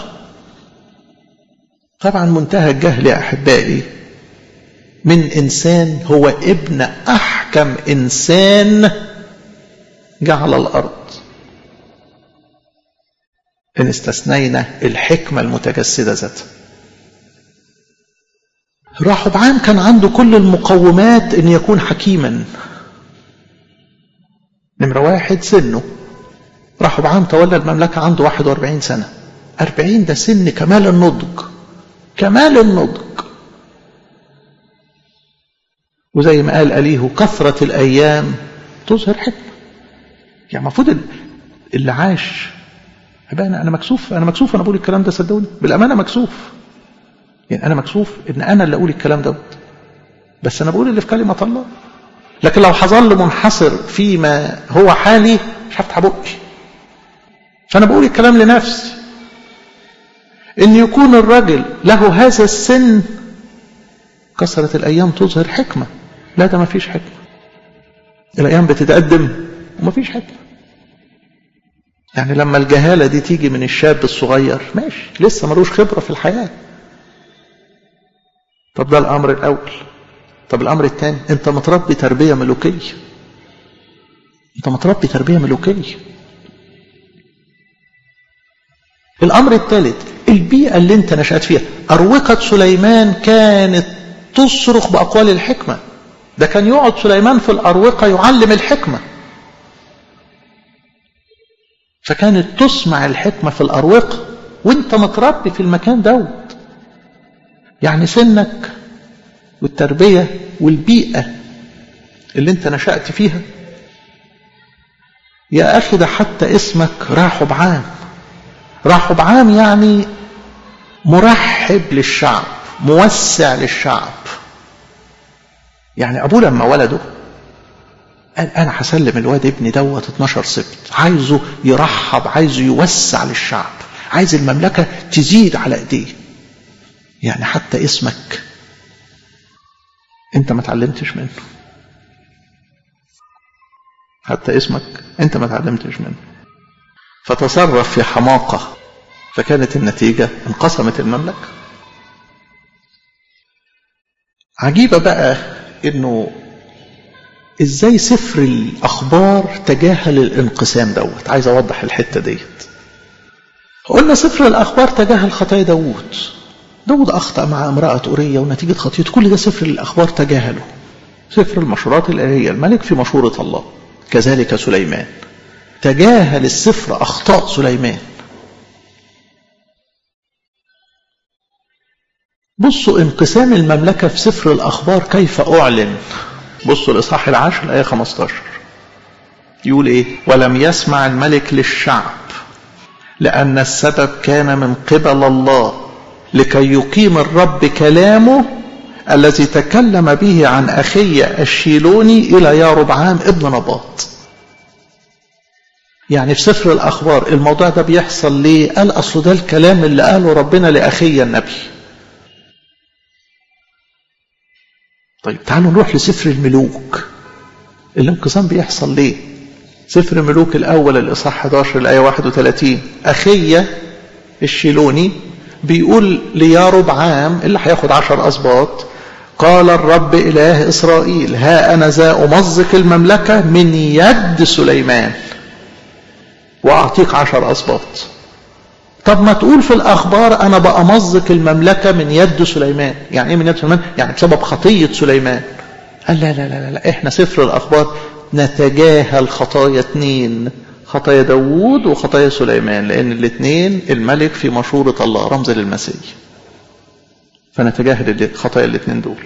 طبعا منتهى الجهل يا أحبائي من إنسان هو ابن أحكم إنسان جعل الأرض إن استثنينا الحكمة المتجسدة ذاتها راحب عام كان عنده كل المقومات ان يكون حكيما نمرة واحد سنه راحب عام تولى المملكة عنده 41 سنة 40 ده سن كمال النضج كمال النضج وزي ما قال أليه كثرة الأيام تظهر حكمة يعني المفروض اللي عاش أنا أنا مكسوف أنا مكسوف أنا بقول الكلام ده صدقوني بالأمانة مكسوف يعني أنا مكسوف إن أنا اللي أقول الكلام دوت بس أنا بقول اللي في كلمة الله لكن لو هظل منحصر فيما هو حالي مش هفتح بقي فأنا بقول الكلام لنفسي إن يكون الرجل له هذا السن كثرة الأيام تظهر حكمة لا ده ما فيش حكمة الأيام بتتقدم وما فيش حكمة يعني لما الجهالة دي تيجي من الشاب الصغير ماشي لسه ملوش خبرة في الحياة طب ده الأمر الأول طب الأمر الثاني أنت متربي تربية ملوكية أنت متربي تربية ملوكية الأمر الثالث البيئة اللي أنت نشأت فيها أروقة سليمان كانت تصرخ بأقوال الحكمة ده كان يقعد سليمان في الأروقة يعلم الحكمة فكانت تسمع الحكمة في الأروقة وانت متربي في المكان دوت يعني سنك والتربية والبيئة اللي انت نشأت فيها يا أخي ده حتى اسمك راحب عام راحب عام يعني مرحب للشعب موسع للشعب يعني أبوه لما ولده قال أنا هسلم الواد ابني دوت 12 سبت عايزه يرحب عايزه يوسع للشعب عايز المملكة تزيد على ايديه يعني حتى اسمك انت ما تعلمتش منه حتى اسمك انت ما تعلمتش منه فتصرف في حماقة فكانت النتيجة انقسمت المملكة عجيبة بقى انه ازاي سفر الاخبار تجاهل الانقسام دوت عايز اوضح الحتة ديت قلنا سفر الاخبار تجاهل خطايا داوود داود اخطأ مع امرأة أورية ونتيجة خطيته كل ده سفر الاخبار تجاهله سفر المشورات الآلية الملك في مشورة الله كذلك سليمان تجاهل السفر أخطاء سليمان بصوا انقسام المملكة في سفر الأخبار كيف أعلن بصوا الإصحاح العاشر الآية 15 يقول إيه ولم يسمع الملك للشعب لأن السبب كان من قبل الله لكي يقيم الرب كلامه الذي تكلم به عن أخي الشيلوني إلى يا ربعام ابن نباط يعني في سفر الأخبار الموضوع ده بيحصل ليه قال أصل ده الكلام اللي قاله ربنا لأخي النبي طيب تعالوا نروح لسفر الملوك الانقسام بيحصل ليه سفر الملوك الأول الإصحاح 11 الآية 31 أخي الشيلوني بيقول ليا ربعام اللي هياخد عشر أسباط قال الرب إله إسرائيل ها أنا ذا أمزق المملكة من يد سليمان وأعطيك عشر أسباط طب ما تقول في الأخبار أنا بأمزق المملكة من يد سليمان يعني إيه من يد سليمان يعني بسبب خطية سليمان قال لا لا لا لا إحنا سفر الأخبار نتجاهل خطايا اتنين خطايا داوود وخطايا سليمان لأن الاثنين الملك في مشورة الله رمز للمسيح فنتجاهل خطايا الاثنين دول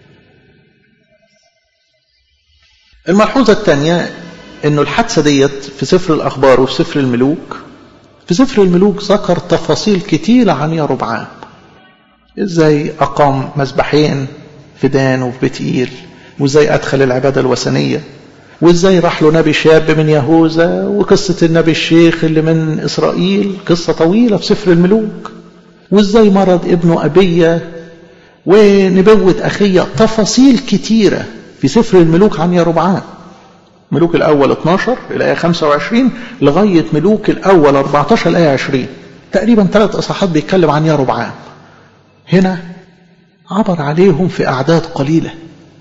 الملحوظة الثانية انه الحادثة ديت في سفر الاخبار وفي سفر الملوك في سفر الملوك ذكر تفاصيل كتيرة عن يربعام ازاي اقام مذبحين في دان وفي بتئيل وازاي ادخل العبادة الوثنية وازاي راح له نبي شاب من يهوذا وقصة النبي الشيخ اللي من اسرائيل قصة طويلة في سفر الملوك وازاي مرض ابنه أبية ونبوة أخية تفاصيل كتيرة في سفر الملوك عن يربعام ملوك الأول 12 الآية 25 لغاية ملوك الأول 14 الآية 20 تقريبا ثلاث إصحاحات بيتكلم عن يربعام هنا عبر عليهم في أعداد قليلة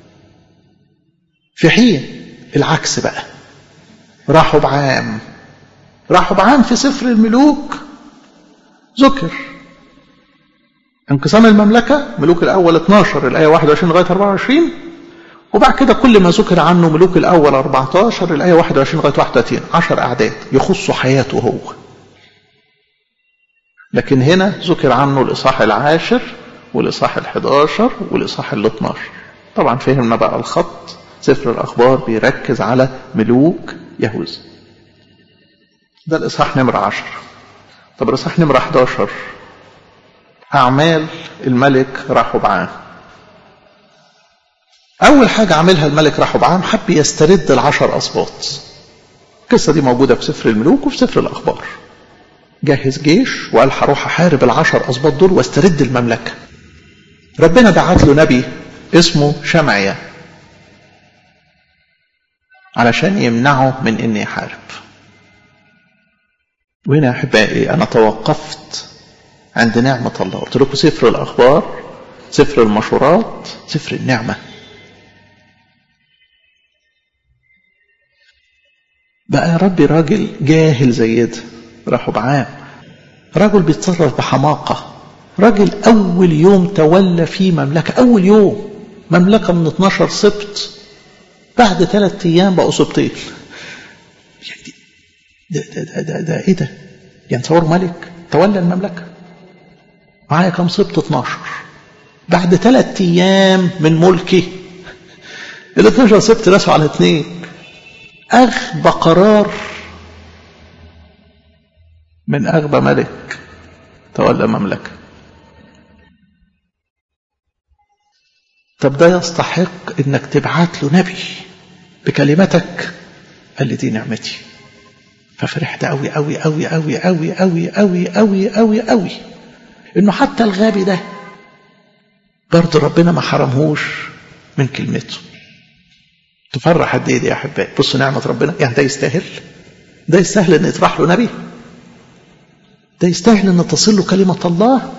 في حين العكس بقى رحب عام رحب عام في سفر الملوك ذكر انقسام المملكة ملوك الأول 12 الآية 21 لغاية 24 وبعد كده كل ما ذكر عنه ملوك الأول 14 الآية 21 لغاية 31 10 أعداد يخصوا حياته هو لكن هنا ذكر عنه الإصحاح العاشر والإصحاح الحداشر والإصحاح ال 12 طبعا فهمنا بقى الخط سفر الأخبار بيركز على ملوك يهوذا ده الإصحاح نمرة 10 طب الإصحاح نمرة 11 أعمال الملك رحبعام أول حاجة عملها الملك رحبعام حب يسترد العشر أسباط القصة دي موجودة في سفر الملوك وفي سفر الأخبار جهز جيش وقال هروح أحارب العشر أسباط دول واسترد المملكة ربنا بعت له نبي اسمه شمعية علشان يمنعه من ان يحارب وهنا يا احبائي انا توقفت عند نعمة الله قلت لكم سفر الاخبار سفر المشورات سفر النعمة بقى يا ربي راجل جاهل زي ده راحوا بعام رجل بيتصرف بحماقة راجل أول يوم تولى فيه مملكة أول يوم مملكة من 12 سبط بعد ثلاث أيام بقوا سبطين ده, ده, ده, ده, ده إيه ده؟ يعني تصور ملك تولى المملكة معايا كم سبط 12 بعد ثلاث أيام من ملكي ال 12 سبط رسوا على اثنين أغبى قرار من أغبى ملك تولى مملكة طب ده يستحق انك تبعت له نبي بكلمتك قال لي دي نعمتي ففرحت قوي قوي قوي قوي قوي قوي قوي قوي قوي قوي انه حتى الغبي ده برضه ربنا ما حرمهوش من كلمته تفرح قد ايه دي يا احبائي بصوا نعمه ربنا يعني ده يستاهل ده يستاهل ان يطرح له نبي ده يستاهل ان تصل له كلمه الله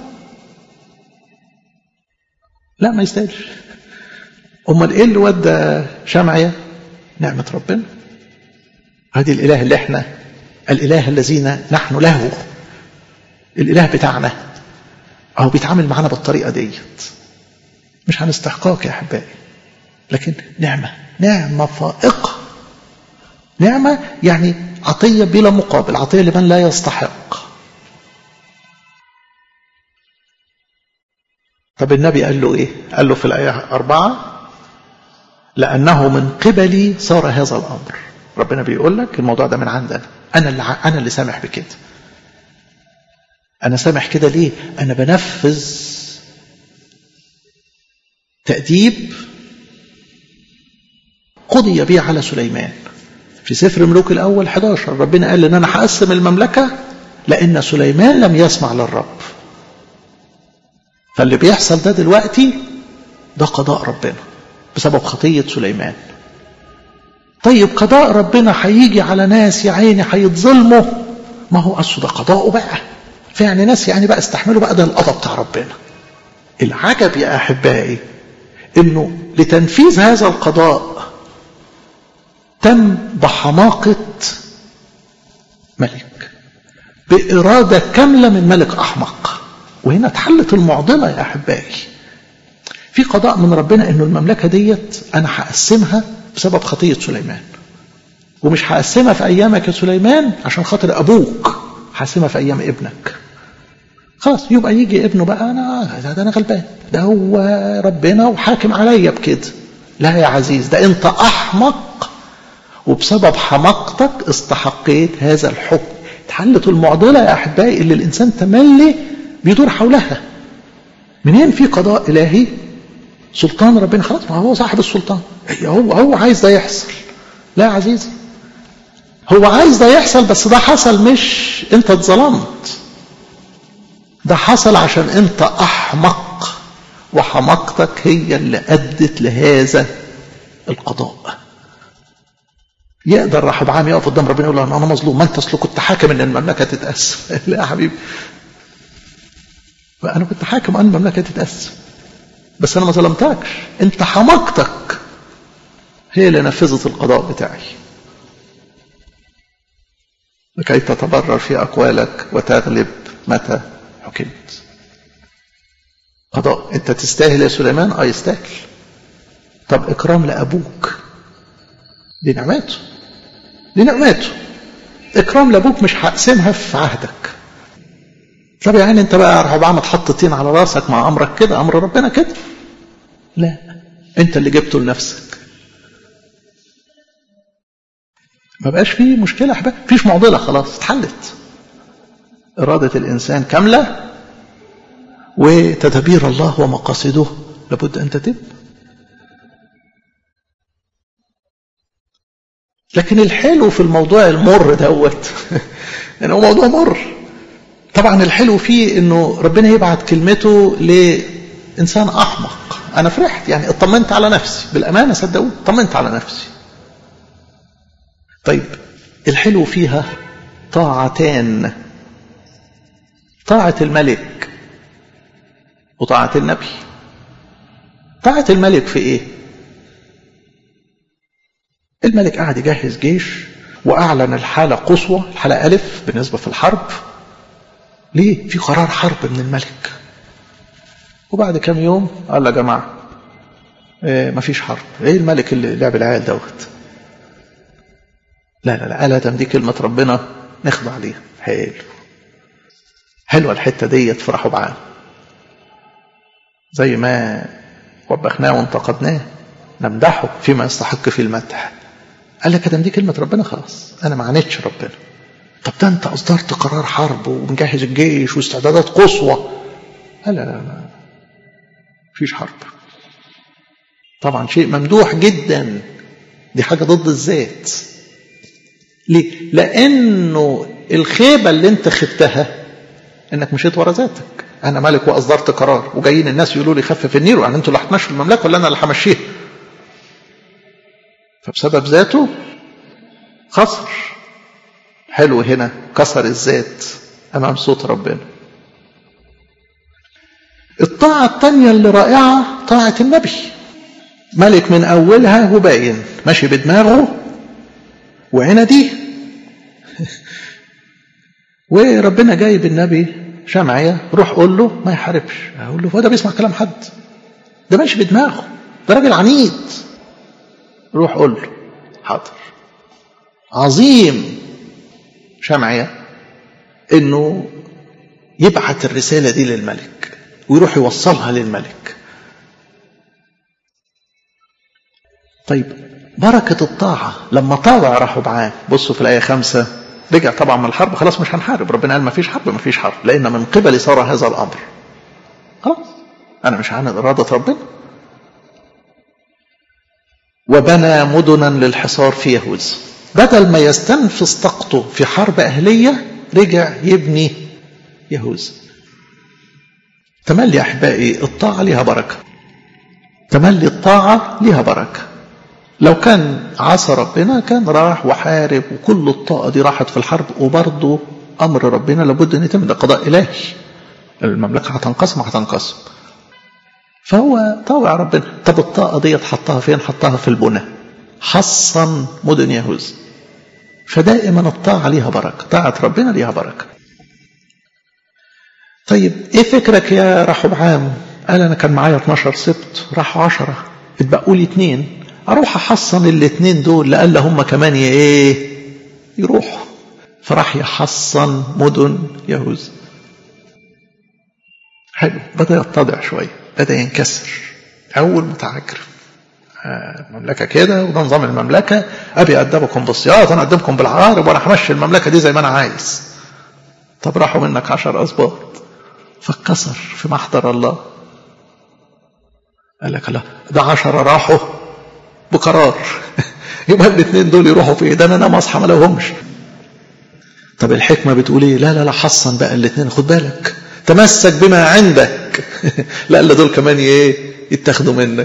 لا ما يستاهلش امال ايه اللي ودى شمعيه نعمه ربنا هذه الاله اللي احنا الاله الذين نحن له الاله بتاعنا اهو بيتعامل معانا بالطريقه ديت مش عن استحقاق يا احبائي لكن نعمه نعمه فائقه نعمه يعني عطيه بلا مقابل عطيه لمن لا يستحق طب النبي قال له ايه قال له في الايه أربعة لانه من قبلي صار هذا الامر ربنا بيقول لك الموضوع ده من عندنا انا اللي انا اللي سامح بكده انا سامح كده ليه انا بنفذ تأديب قضي به على سليمان في سفر ملوك الأول 11 ربنا قال إن أنا هقسم المملكة لأن سليمان لم يسمع للرب فاللي بيحصل ده دلوقتي ده قضاء ربنا بسبب خطية سليمان طيب قضاء ربنا هيجي على ناس يا عيني هيتظلموا ما هو أصله ده قضاءه بقى فيعني ناس يعني بقى استحملوا بقى ده القضاء بتاع ربنا العجب يا أحبائي انه لتنفيذ هذا القضاء تم بحماقة ملك بإرادة كاملة من ملك أحمق وهنا اتحلت المعضلة يا أحبائي في قضاء من ربنا انه المملكة ديت انا هقسمها بسبب خطية سليمان ومش هقسمها في ايامك يا سليمان عشان خاطر ابوك هقسمها في ايام ابنك خلاص يبقى يجي ابنه بقى انا ده انا غلبان ده هو ربنا وحاكم عليا بكده لا يا عزيز ده انت احمق وبسبب حماقتك استحقيت هذا الحكم اتحلت المعضله يا احبائي اللي الانسان تملي بيدور حولها منين في قضاء الهي سلطان ربنا خلاص ما هو صاحب السلطان هو هو عايز ده يحصل لا يا عزيزي هو عايز ده يحصل بس ده حصل مش انت اتظلمت ده حصل عشان انت احمق وحماقتك هي اللي ادت لهذا القضاء يقدر راح بعام يقف قدام ربنا يقول له انا مظلوم ما انت اصل كنت حاكم ان المملكه تتقسم لا يا حبيبي انا كنت حاكم ان المملكه تتقسم بس انا ما ظلمتكش انت حماقتك هي اللي نفذت القضاء بتاعي لكي تتبرر في اقوالك وتغلب متى حكمت قضاء انت تستاهل يا سليمان اه يستاهل طب اكرام لابوك دي نعمته دي نعمته اكرام لابوك مش هقسمها في عهدك طب يعني انت بقى يا رحب تحط طين على راسك مع امرك كده امر ربنا كده لا انت اللي جبته لنفسك ما بقاش فيه مشكله يا احباب فيش معضله خلاص اتحلت اراده الانسان كامله وتدابير الله ومقاصده لابد ان تتم لكن الحلو في الموضوع المر دوت يعني هو موضوع مر طبعا الحلو فيه انه ربنا يبعت كلمته لانسان احمق انا فرحت يعني اطمنت على نفسي بالامانه صدقوني اطمنت على نفسي طيب الحلو فيها طاعتان طاعه الملك وطاعه النبي طاعه الملك في ايه الملك قاعد يجهز جيش واعلن الحاله قصوى الحاله الف بالنسبه في الحرب ليه في قرار حرب من الملك وبعد كام يوم قال يا جماعه إيه مفيش حرب ايه الملك اللي لعب العيال دوت لا لا لا قال ادم دي كلمه ربنا نخضع ليها حلو حلوه الحته ديت في رحبعان زي ما وبخناه وانتقدناه نمدحه فيما يستحق في المدح قال لك ادم دي كلمه ربنا خلاص انا ما عانيتش ربنا طب ده انت اصدرت قرار حرب ومجهز الجيش واستعدادات قصوى قال لا لا لا مفيش حرب طبعا شيء ممدوح جدا دي حاجه ضد الذات ليه لانه الخيبه اللي انت خبتها انك مشيت ورا ذاتك انا ملك واصدرت قرار وجايين الناس يقولوا لي خفف النير يعني انتوا اللي هتمشوا المملكه ولا انا اللي همشيها فبسبب ذاته خسر حلو هنا كسر الذات امام صوت ربنا الطاعة الثانية اللي رائعة طاعة النبي ملك من أولها وباين ماشي بدماغه وعندي وربنا جايب النبي شمعية روح قول له ما يحاربش أقول له هو ده بيسمع كلام حد ده ماشي بدماغه ده راجل عنيد روح قول له حاضر عظيم شمعية انه يبعت الرسالة دي للملك ويروح يوصلها للملك طيب بركة الطاعة لما طاوع راحوا معاه بصوا في الآية خمسة رجع طبعا من الحرب خلاص مش هنحارب ربنا قال ما فيش حرب ما فيش حرب لأن من قبلي صار هذا الأمر خلاص أنا مش عن إرادة ربنا وبنى مدنا للحصار في يهوذا بدل ما يستنفذ طاقته في حرب أهلية رجع يبني يهوذا تملي يا أحبائي الطاعة لها بركة تملي الطاعة لها بركة لو كان عصى ربنا كان راح وحارب وكل الطاقة دي راحت في الحرب وبرضه أمر ربنا لابد أن يتم ده قضاء إلهي المملكة هتنقسم هتنقسم فهو طاوع ربنا طب الطاقة دي حطها فين حطها في البنى حصن مدن يهوذا فدائما الطاعة ليها بركة طاعة ربنا ليها بركة طيب ايه فكرك يا رحبعام قال انا كان معايا 12 سبت راحوا 10 اتبقوا لي اثنين اروح احصن الاثنين دول لألا هم كمان ايه يروحوا فراح يحصن مدن يهوذا حلو بدا يتضع شويه بدا ينكسر اول متعجرف المملكة كده وده نظام المملكة أبي أدبكم بالصياط أنا أقدمكم بالعقارب وأنا همشي المملكة دي زي ما أنا عايز طب راحوا منك عشر أسباط فاتكسر في محضر الله قال لك لا ده عشرة راحوا بقرار يبقى الاثنين دول يروحوا في ده انا اصحى ما لهمش طب الحكمة بتقول ايه لا لا لا حصن بقى الاثنين خد بالك تمسك بما عندك لا لا دول كمان ايه يتاخدوا منك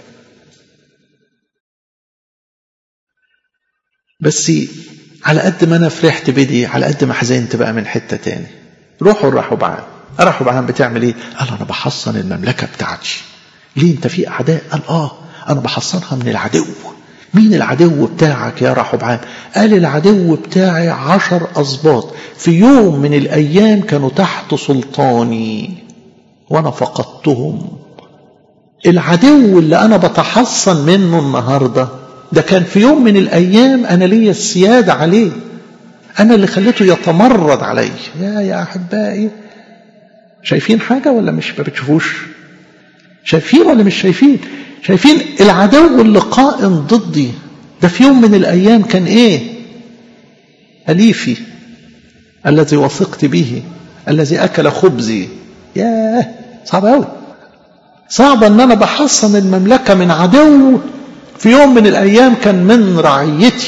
بس على قد ما انا فرحت بدي على قد ما حزنت بقى من حته تاني روحوا الرحبعان الرحبعان بتعمل ايه؟ قال انا بحصن المملكه بتاعتي ليه انت في اعداء؟ قال اه انا بحصنها من العدو مين العدو بتاعك يا رحبعان؟ قال العدو بتاعي عشر اسباط في يوم من الايام كانوا تحت سلطاني وانا فقدتهم العدو اللي انا بتحصن منه النهارده ده كان في يوم من الأيام أنا ليا السيادة عليه أنا اللي خليته يتمرد علي يا يا أحبائي شايفين حاجة ولا مش ما بتشوفوش شايفين ولا مش شايفين شايفين العدو اللي قائم ضدي ده في يوم من الأيام كان إيه أليفي الذي وثقت به الذي أكل خبزي ياه صعب أوي صعب أن أنا بحصن المملكة من عدو في يوم من الأيام كان من رعيتي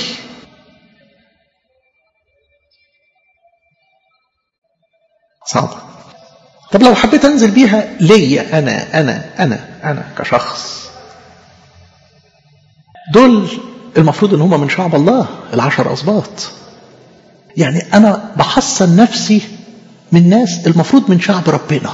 صعبة طب لو حبيت انزل بيها ليا انا انا انا انا كشخص دول المفروض ان هم من شعب الله العشر اسباط يعني انا بحصن نفسي من ناس المفروض من شعب ربنا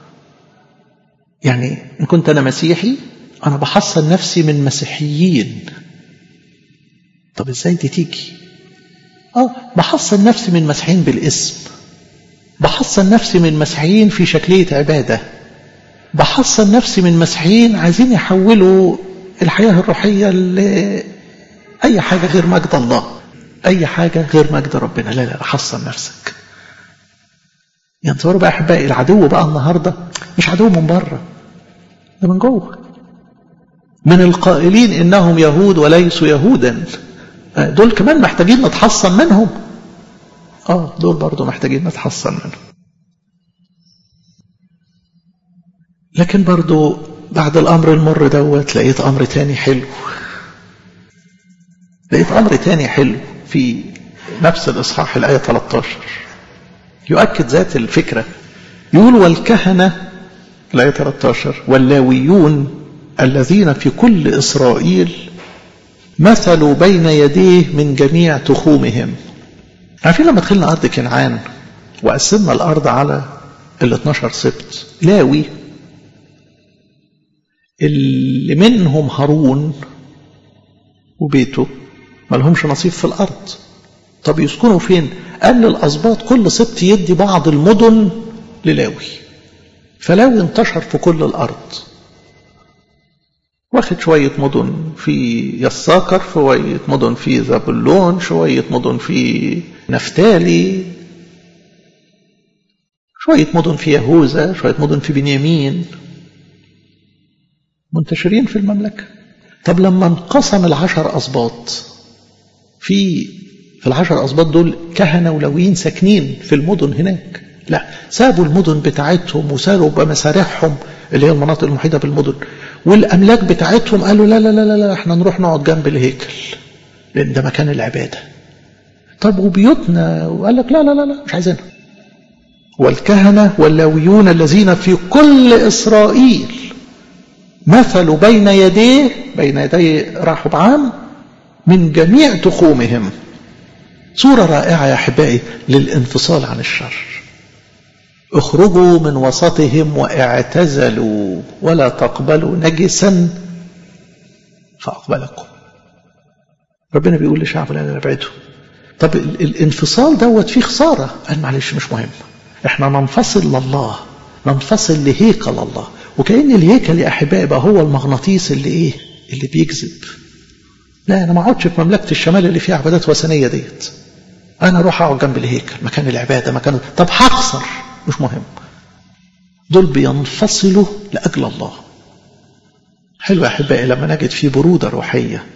يعني ان كنت انا مسيحي انا بحصن نفسي من مسيحيين طب ازاي دي تيجي اه بحصن نفسي من مسيحيين بالاسم بحصن نفسي من مسيحيين في شكلية عبادة بحصن نفسي من مسيحيين عايزين يحولوا الحياة الروحية لأي حاجة غير مجد الله أي حاجة غير مجد ربنا لا لا حصن نفسك يعني تصوروا بقى أحبائي العدو بقى النهاردة مش عدو من بره ده من جوه من القائلين إنهم يهود وليسوا يهودا دول كمان محتاجين نتحصن منهم اه دول برضو محتاجين نتحصن منهم لكن برضو بعد الأمر المر دوت لقيت أمر تاني حلو لقيت أمر تاني حلو في نفس الإصحاح الآية 13 يؤكد ذات الفكرة يقول والكهنة الآية 13 واللاويون الذين في كل إسرائيل مثلوا بين يديه من جميع تخومهم عارفين لما دخلنا أرض كنعان وقسمنا الأرض على ال 12 سبت لاوي اللي منهم هارون وبيته ما لهمش نصيب في الأرض طب يسكنوا فين قال للأسباط كل سبت يدي بعض المدن للاوي فلاوي انتشر في كل الأرض واخد شوية مدن في يساكر شوية مدن في زبلون شوية مدن في نفتالي شوية مدن في يهوذا شوية مدن في بنيامين منتشرين في المملكة طب لما انقسم العشر أسباط في في العشر أسباط دول كهنة ولويين ساكنين في المدن هناك لا سابوا المدن بتاعتهم وساروا بمسارحهم اللي هي المناطق المحيطة بالمدن والأملاك بتاعتهم قالوا لا لا لا لا, لا احنا نروح نقعد جنب الهيكل لأن ده مكان العبادة طب وبيوتنا وقال لك لا لا لا لا مش عايزينها والكهنة واللاويون الذين في كل إسرائيل مثلوا بين يديه بين يدي رحبعام من جميع تخومهم صورة رائعة يا أحبائي للانفصال عن الشر اخرجوا من وسطهم واعتزلوا ولا تقبلوا نجسا فأقبلكم ربنا بيقول لشعب لا نبعده طب الانفصال دوت فيه خسارة قال معلش مش مهم احنا ننفصل لله ننفصل لهيكل الله وكأن الهيكل يا أحبائي بقى هو المغناطيس اللي إيه اللي بيجذب لا أنا ما اقعدش في مملكة الشمال اللي فيها عبادات وثنية ديت أنا أروح أقعد جنب الهيكل مكان العبادة مكان طب هخسر مش مهم دول بينفصلوا لأجل الله حلو يا أحبائي لما نجد في برودة روحية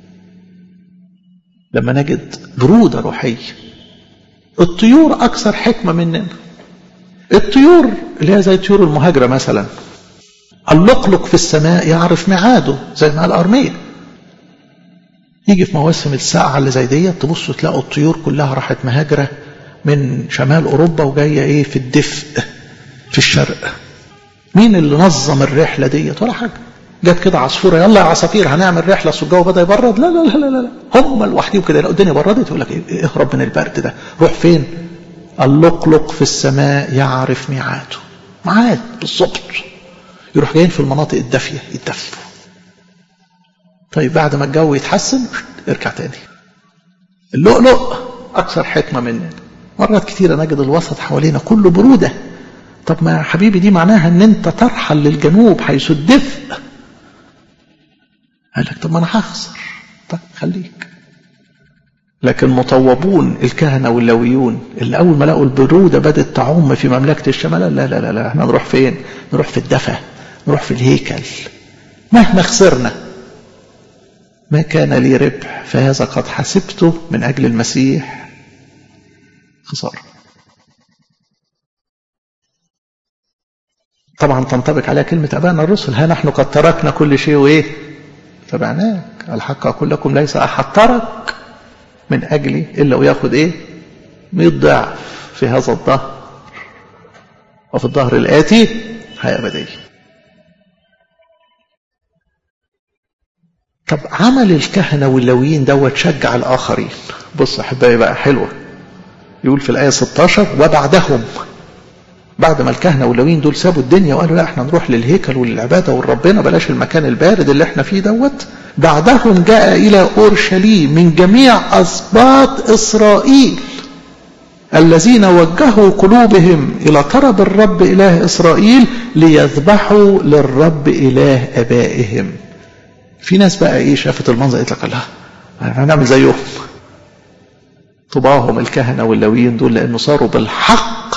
لما نجد برودة روحية الطيور أكثر حكمة مننا الطيور اللي هي زي طيور المهاجرة مثلا اللقلق في السماء يعرف ميعاده زي ما قال أرمية يجي في مواسم الساعة اللي زي دي تبصوا تلاقوا الطيور كلها راحت مهاجرة من شمال أوروبا وجاية إيه في الدفء في الشرق مين اللي نظم الرحلة ديت ولا حاجة جت كده عصفورة يلا يا عصافير هنعمل رحلة أصل الجو بدأ يبرد لا لا لا لا لا هم لوحدهم كده لو الدنيا بردت يقول لك إيه اهرب من البرد ده روح فين اللقلق في السماء يعرف ميعاده ميعاد بالظبط يروح جايين في المناطق الدافية يتدفوا طيب بعد ما الجو يتحسن ارجع تاني اللؤلؤ أكثر حكمة مننا مرات كتيرة نجد الوسط حوالينا كله برودة طب ما يا حبيبي دي معناها ان انت ترحل للجنوب حيث الدفء قال لك طب ما انا هخسر طب خليك لكن مطوبون الكهنة واللويون اللي أول ما لقوا البرودة بدأت تعم في مملكة الشمال لا لا لا لا احنا نروح فين نروح في الدفا نروح في الهيكل مهما خسرنا ما كان لي ربح فهذا قد حسبته من أجل المسيح خسارة طبعا تنطبق عليها كلمة أبانا الرسل ها نحن قد تركنا كل شيء وإيه تبعناك الحق أقول لكم ليس أحد ترك من أجلي إلا وياخد إيه مئة ضعف في هذا الظهر وفي الظهر الآتي حياة أبدية طب عمل الكهنة واللويين دوت شجع الآخرين بص أحبائي بقى حلوة يقول في الآية 16 وبعدهم بعد ما الكهنة واللويين دول سابوا الدنيا وقالوا لا احنا نروح للهيكل وللعبادة والربنا بلاش المكان البارد اللي احنا فيه دوت بعدهم جاء إلى أورشليم من جميع أسباط إسرائيل الذين وجهوا قلوبهم إلى طرب الرب إله إسرائيل ليذبحوا للرب إله أبائهم في ناس بقى إيه شافت المنظر قالت لك الله هنعمل زيهم طباهم الكهنة واللويين دول لأنه صاروا بالحق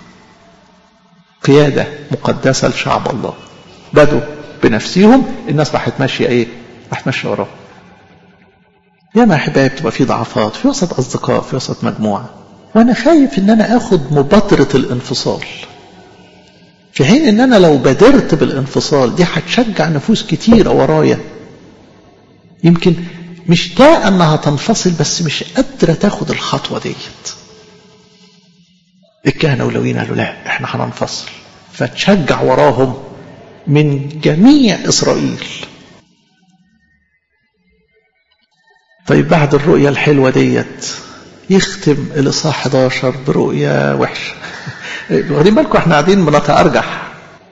قيادة مقدسة لشعب الله بدوا بنفسهم الناس راح تمشي ايه راح تمشي وراهم يا ما احبائي بتبقى في ضعفات في وسط اصدقاء في وسط مجموعه وانا خايف ان انا اخد مبادره الانفصال في حين ان انا لو بادرت بالانفصال دي هتشجع نفوس كتيره ورايا يمكن مش طاقه انها تنفصل بس مش قادره تاخد الخطوه ديت الكهنة واللويين قالوا لا احنا هننفصل فتشجع وراهم من جميع إسرائيل طيب بعد الرؤية الحلوة ديت يختم الإصحاح 11 برؤية وحشة واخدين بالكم احنا قاعدين بنتأرجح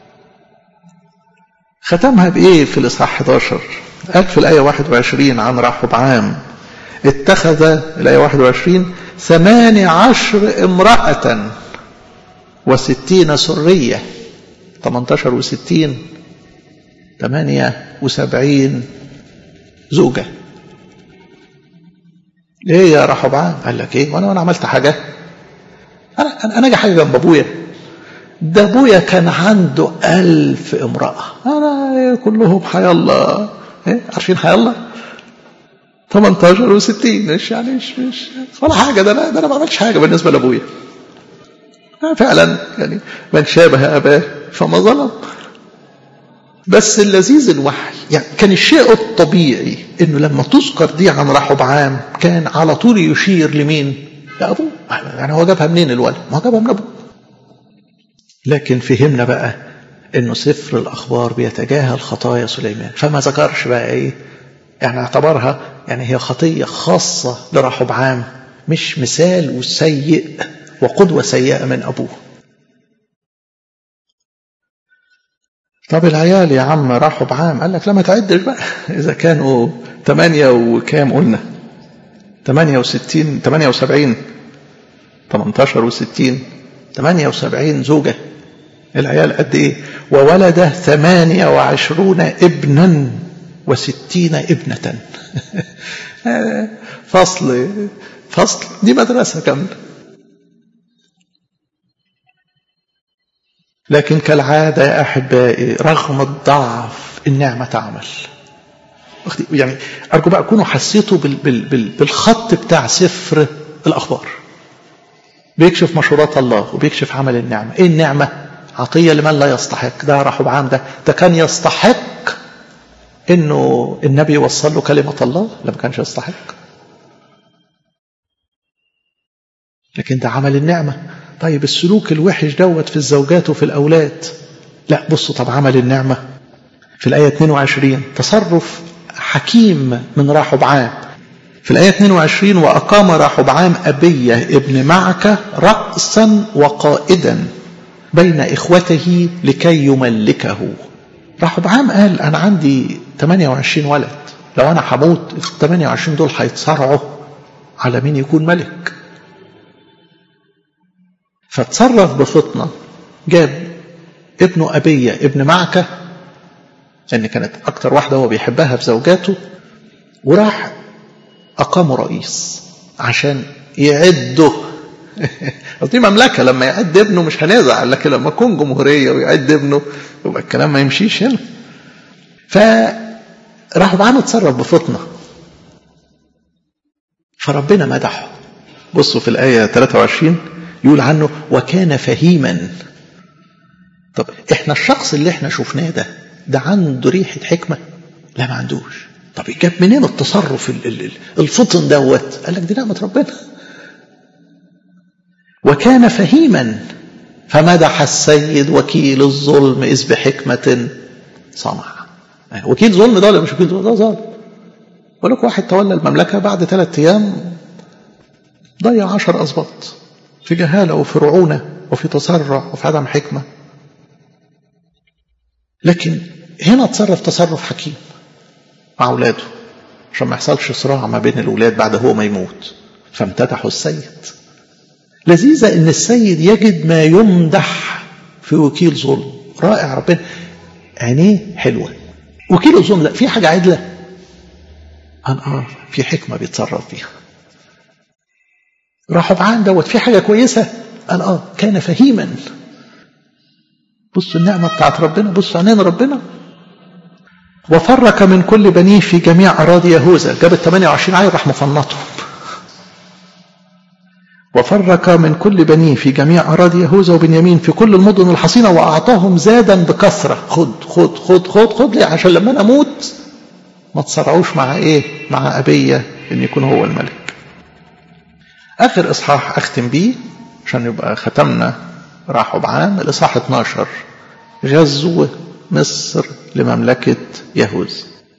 ختمها بإيه في الإصحاح 11 قال في الآية 21 عن رحب عام اتخذ الآية 21 ثمان عشر امرأة وستين سرية 18 وستين ثمانية وسبعين زوجة ليه يا رحبعان قال لك ايه وانا وانا عملت حاجة انا انا اجي حاجة جنب ابويا ده ابويا كان عنده ألف امرأة انا كلهم حي الله إيه؟ عارفين حي الله 18 و60 مش يعني مش مش ولا حاجة ده انا ده انا ما عملتش حاجة بالنسبة لابويا فعلا يعني من شابه أباه فما ظلم بس اللذيذ الوحي يعني كان الشيء الطبيعي انه لما تذكر دي عن رحب عام كان على طول يشير لمين؟ لابوه يعني هو جابها منين الولد؟ ما هو جابها من ابوه لكن فهمنا بقى انه سفر الاخبار بيتجاهل خطايا سليمان فما ذكرش بقى ايه؟ يعني اعتبرها يعني هي خطيه خاصه لرحب عام مش مثال وسيء وقدوة سيئة من أبوه طب العيال يا عم راحوا بعام قال لك لا ما تعدش بقى إذا كانوا ثمانية وكام قلنا ثمانية وستين ثمانية وسبعين ثمانتاشر وستين ثمانية وسبعين زوجة العيال قد إيه وولد ثمانية وعشرون ابنا وستين ابنة فصل فصل دي مدرسة كاملة لكن كالعادة يا أحبائي رغم الضعف النعمة تعمل يعني أرجو بقى تكونوا حسيتوا بال بال بال بالخط بتاع سفر الأخبار بيكشف مشورات الله وبيكشف عمل النعمة إيه النعمة عطية لمن لا يستحق ده رحب عام ده ده كان يستحق إنه النبي يوصل له كلمة الله لما كانش يستحق لكن ده عمل النعمة طيب السلوك الوحش دوت في الزوجات وفي الأولاد لا بصوا طب عمل النعمة في الآية 22 تصرف حكيم من راحبعام في الآية 22 وأقام راحبعام أبية ابن معكة رأسا وقائدا بين إخوته لكي يملكه راحبعام قال أنا عندي 28 ولد لو أنا هموت ال 28 دول هيتصارعوا على مين يكون ملك فتصرف بفطنة جاب ابنه أبية ابن معكة لأن كانت أكتر واحدة هو بيحبها في زوجاته وراح أقامه رئيس عشان يعده دي مملكة لما يعد ابنه مش هنزعل لكن لما يكون جمهورية ويعد ابنه يبقى الكلام ما يمشيش هنا فراح بعمل اتصرف بفطنة فربنا مدحه بصوا في الآية 23 يقول عنه وكان فهيما طب احنا الشخص اللي احنا شفناه ده ده عنده ريحة حكمة لا ما عندوش طب جاب منين التصرف الفطن دوت قال لك دي نعمة ربنا وكان فهيما فمدح السيد وكيل الظلم إذ بحكمة صنع وكيل ظلم ده ولا مش وكيل ظلم ده ظالم ولك واحد تولى المملكة بعد ثلاثة أيام ضيع عشر أسباط في جهالة وفي رعونة وفي تسرع وفي عدم حكمة لكن هنا تصرف تصرف حكيم مع أولاده عشان ما يحصلش صراع ما بين الأولاد بعد هو ما يموت فامتدحوا السيد لذيذة إن السيد يجد ما يمدح في وكيل ظلم رائع ربنا عينيه حلوة وكيل الظلم لا في حاجة عدلة قال اه في حكمة بيتصرف فيها راحوا بعان دوت في حاجة كويسة قال اه كان فهيما بصوا النعمة بتاعت ربنا بصوا عينين ربنا وفرك من كل بنيه في جميع أراضي يهوذا جاب ال 28 عيل راح مفنطهم وفرك من كل بنيه في جميع أراضي يهوذا وبنيامين في كل المدن الحصينة وأعطاهم زادا بكثرة خد خد خد خد خد ليه عشان لما أنا أموت ما تصرعوش مع إيه مع أبية إن يكون هو الملك آخر إصحاح أختم بيه عشان يبقى ختمنا راحوا بعام الإصحاح 12 غزو مصر لمملكة يهوذا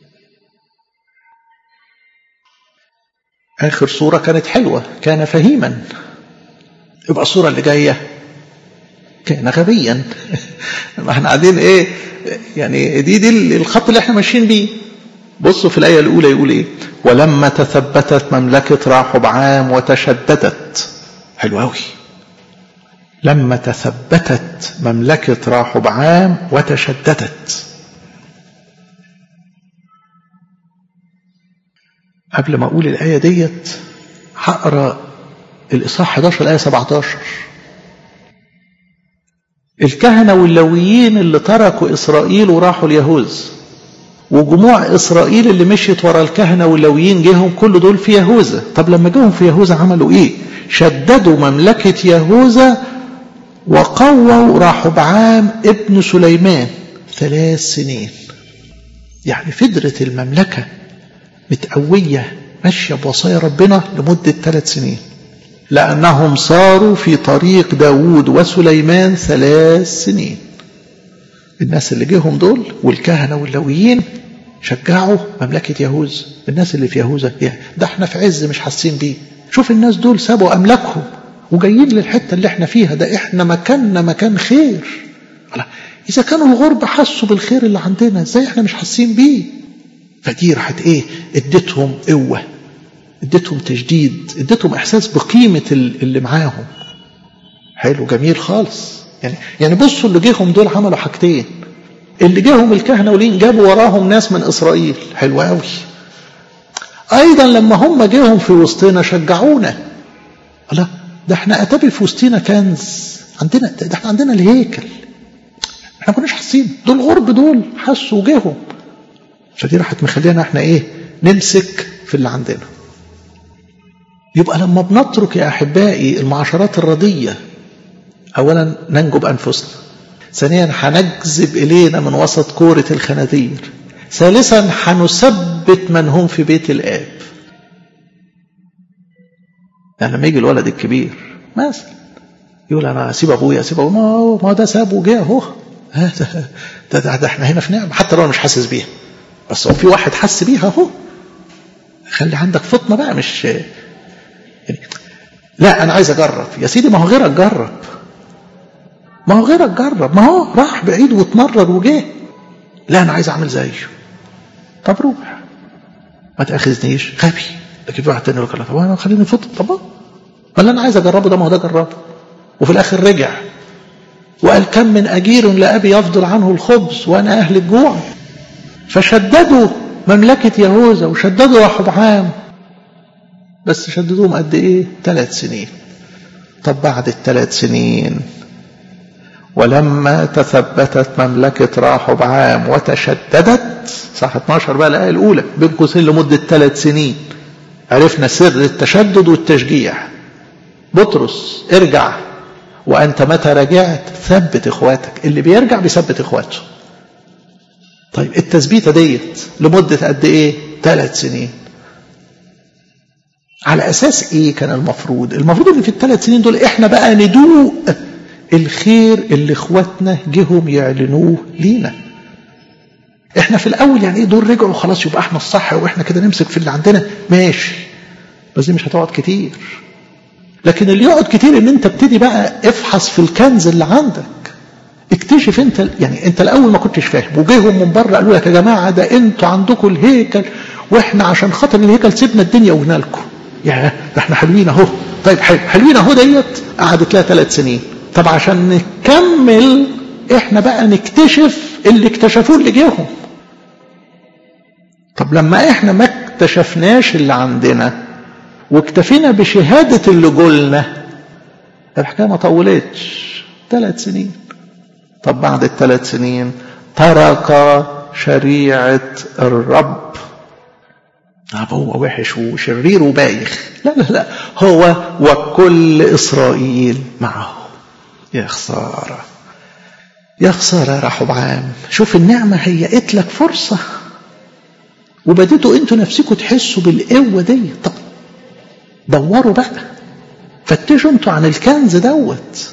آخر صورة كانت حلوة كان فهيما يبقى الصورة اللي جاية كان غبيا ما احنا قاعدين ايه يعني دي دي الخط اللي احنا ماشيين بيه بصوا في الآية الأولى يقول ايه ولما تثبتت مملكة راحب عام وتشددت حلو قوي لما تثبتت مملكة راحب عام وتشددت قبل ما أقول الآية ديت هقرا الإصحاح 11 الآية 17 الكهنة واللويين اللي تركوا إسرائيل وراحوا اليهوذ وجموع إسرائيل اللي مشيت ورا الكهنة واللويين جيهم كل دول في يهوذا طب لما جيهم في يهوذا عملوا إيه شددوا مملكة يهوذا وقووا رحبعام ابن سليمان ثلاث سنين يعني فدرة المملكة متقوية ماشية بوصايا ربنا لمدة ثلاث سنين لأنهم صاروا في طريق داوود وسليمان ثلاث سنين الناس اللي جيهم دول والكهنة واللويين شجعوا مملكة يهوذا الناس اللي في يهوذا ده احنا في عز مش حاسين بيه شوف الناس دول سابوا أملاكهم وجايين للحتة اللي احنا فيها ده احنا مكاننا مكان خير إذا كانوا الغرب حسوا بالخير اللي عندنا ازاي احنا مش حاسين بيه فدي راحت ايه اديتهم قوة اديتهم تجديد اديتهم احساس بقيمة اللي معاهم حلو جميل خالص يعني يعني بصوا اللي جيهم دول عملوا حاجتين اللي جيهم الكهنة ولين جابوا وراهم ناس من اسرائيل حلو قوي ايضا لما هم جيهم في وسطنا شجعونا لا ده احنا اتابي في وسطنا كنز عندنا ده احنا عندنا الهيكل احنا ما كناش حاسين دول غرب دول حسوا وجيهم فدي راحت مخلينا احنا ايه نمسك في اللي عندنا يبقى لما بنترك يا احبائي المعاشرات الرديه اولا ننجو بانفسنا ثانيا هنجذب الينا من وسط كوره الخنادير ثالثا هنثبت من هم في بيت الاب يعني لما يجي الولد الكبير مثلا يقول انا اسيب ابويا اسيب ابويا ما ما ده ساب وجه اهو ده, ده, ده, ده احنا هنا في نعمه حتى لو انا مش حاسس بيها بس هو في واحد حس بيها اهو خلي عندك فطنه بقى مش يعني لا انا عايز اجرب يا سيدي ما هو غيرك جرب ما هو غيرك جرب ما هو راح بعيد واتمرر وجه لا انا عايز اعمل زيه طب روح ما تاخذنيش غبي لكن في واحد تاني يقول لك طب انا خليني فطن طب ما اللي انا عايز اجربه ده ما هو ده جربه وفي الاخر رجع وقال كم من اجير لابي يفضل عنه الخبز وانا اهل الجوع فشددوا مملكة يهوذا وشددوا رحبعام بس شددوهم قد ايه ثلاث سنين طب بعد الثلاث سنين ولما تثبتت مملكة راحب عام وتشددت صح 12 بقى الآية الأولى بين قوسين لمدة ثلاث سنين عرفنا سر التشدد والتشجيع بطرس ارجع وأنت متى رجعت ثبت إخواتك اللي بيرجع بيثبت إخواته طيب التثبيته ديت لمده قد ايه ثلاث سنين على اساس ايه كان المفروض المفروض ان في الثلاث سنين دول احنا بقى ندوق الخير اللي اخواتنا جيهم يعلنوه لينا احنا في الاول يعني ايه دول رجعوا خلاص يبقى احنا الصح واحنا كده نمسك في اللي عندنا ماشي بس دي مش هتقعد كتير لكن اللي يقعد كتير ان انت ابتدي بقى افحص في الكنز اللي عندك اكتشف انت يعني انت الاول ما كنتش فاهم وجيهم من بره قالوا لك يا جماعه ده انتوا عندكم الهيكل واحنا عشان خاطر الهيكل سيبنا الدنيا وجينا لكم يا ده احنا حلوين اهو طيب حلو حلوين اهو ديت قعدت لها ثلاث سنين طب عشان نكمل احنا بقى نكتشف اللي اكتشفوه اللي جيهم طب لما احنا ما اكتشفناش اللي عندنا واكتفينا بشهادة اللي قلنا الحكاية ما طولتش ثلاث سنين طب بعد الثلاث سنين ترك شريعة الرب طب هو وحش وشرير وبايخ لا لا لا هو وكل إسرائيل معه يا خسارة يا خسارة يا رحبعام شوف النعمة هيئت لك فرصة وبديتوا انتوا نفسكم تحسوا بالقوة دي طب دوروا بقى فتشوا انتوا عن الكنز دوت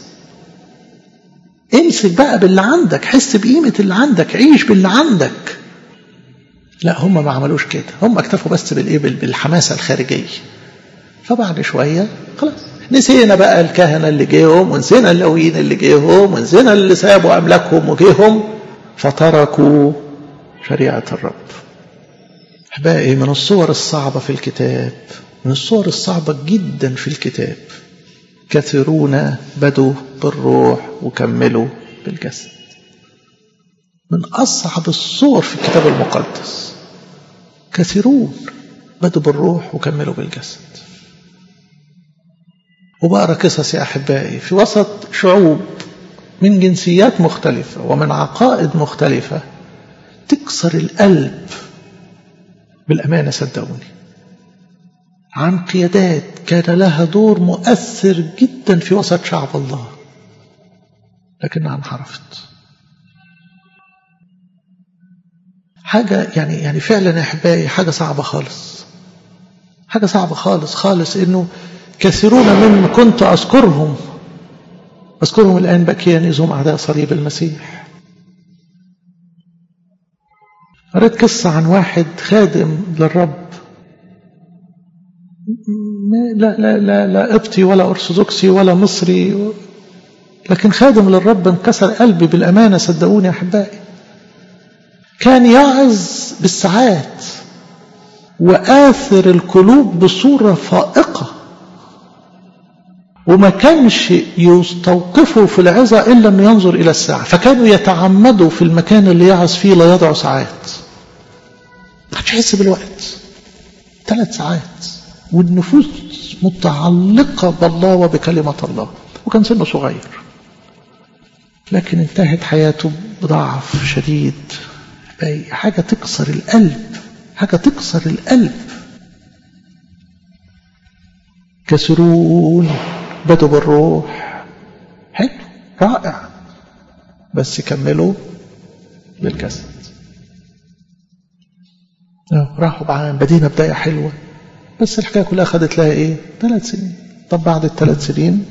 امسك بقى باللي عندك حس بقيمة اللي عندك عيش باللي عندك لا هم ما عملوش كده هم اكتفوا بس بالايه بالحماسة الخارجية فبعد شوية خلاص نسينا بقى الكهنة اللي جيهم ونسينا اللويين اللي جيهم ونسينا اللي سابوا أملاكهم وجيهم فتركوا شريعة الرب أحبائي من الصور الصعبة في الكتاب من الصور الصعبة جدا في الكتاب كثيرون بدوا بالروح وكملوا بالجسد من أصعب الصور في الكتاب المقدس كثيرون بدوا بالروح وكملوا بالجسد وبقرا قصص يا أحبائي في وسط شعوب من جنسيات مختلفة ومن عقائد مختلفة تكسر القلب بالأمانة صدقوني عن قيادات كان لها دور مؤثر جدا في وسط شعب الله لكنها انحرفت حاجة يعني يعني فعلا يا أحبائي حاجة صعبة خالص حاجة صعبة خالص خالص إنه كثيرون ممن كنت أذكرهم أذكرهم الآن بكيا هم أعداء صليب المسيح قريت قصة عن واحد خادم للرب لا لا لا لا قبطي ولا أرثوذكسي ولا مصري لكن خادم للرب انكسر قلبي بالأمانة صدقوني يا أحبائي كان يعظ بالساعات وآثر القلوب بصورة فائقة وما كانش يستوقفه في العظة إلا أن ينظر إلى الساعة فكانوا يتعمدوا في المكان اللي يعظ فيه لا يضع ساعات ما حدش يحس بالوقت ثلاث ساعات والنفوس متعلقة بالله وبكلمة الله وكان سنه صغير لكن انتهت حياته بضعف شديد حاجة تكسر القلب حاجة تكسر القلب كسرون بدوا بالروح حلو رائع بس كملوا بالجسد راحوا بعام بدينا بداية حلوة بس الحكاية كلها خدت لها ايه ثلاث سنين طب بعد الثلاث سنين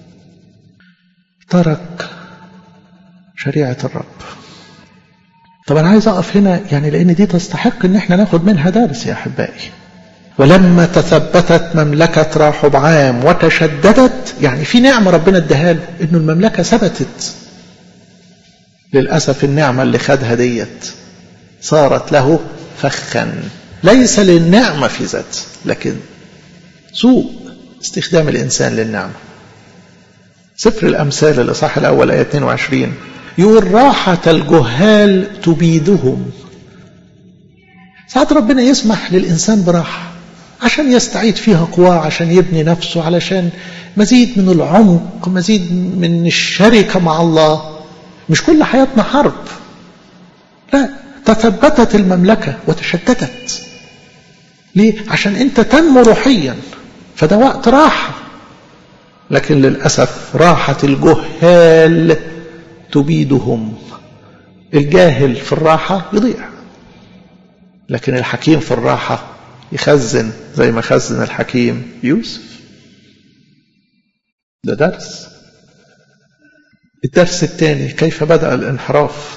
ترك شريعة الرب طب انا عايز اقف هنا يعني لان دي تستحق ان احنا ناخد منها درس يا احبائي ولما تثبتت مملكة راحب عام وتشددت يعني في نعمة ربنا اداها له انه المملكة ثبتت للأسف النعمة اللي خدها ديت صارت له فخا ليس للنعمة في ذات لكن سوء استخدام الإنسان للنعمة سفر الأمثال الإصحاح الأول آية 22 يقول راحة الجهال تبيدهم ساعات ربنا يسمح للإنسان براحة عشان يستعيد فيها قواه عشان يبني نفسه علشان مزيد من العمق مزيد من الشركة مع الله مش كل حياتنا حرب لا تثبتت المملكة وتشتتت ليه؟ عشان انت تنمو روحيا فده وقت راحة لكن للأسف راحة الجهال تبيدهم الجاهل في الراحة يضيع لكن الحكيم في الراحة يخزن زي ما خزن الحكيم يوسف ده درس الدرس الثاني كيف بدأ الانحراف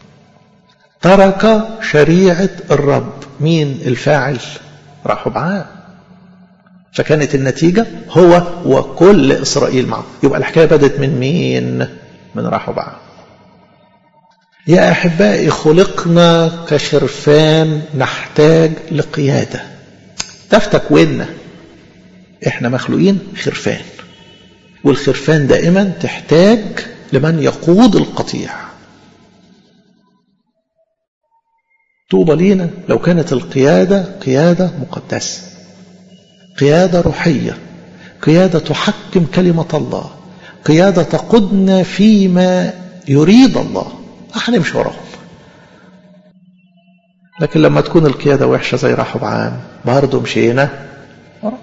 ترك شريعة الرب مين الفاعل راحوا معاه فكانت النتيجة هو وكل إسرائيل معه يبقى الحكاية بدت من مين من راحوا معاه يا أحبائي خلقنا كخرفان نحتاج لقيادة ده في تكويننا احنا مخلوقين خرفان والخرفان دائما تحتاج لمن يقود القطيع طوبى لينا لو كانت القيادة قيادة مقدسة قيادة روحية قيادة تحكم كلمة الله قيادة تقودنا فيما يريد الله هنمشي وراهم لكن لما تكون القيادة وحشة زي راحوا بعام برضه مشينا ورا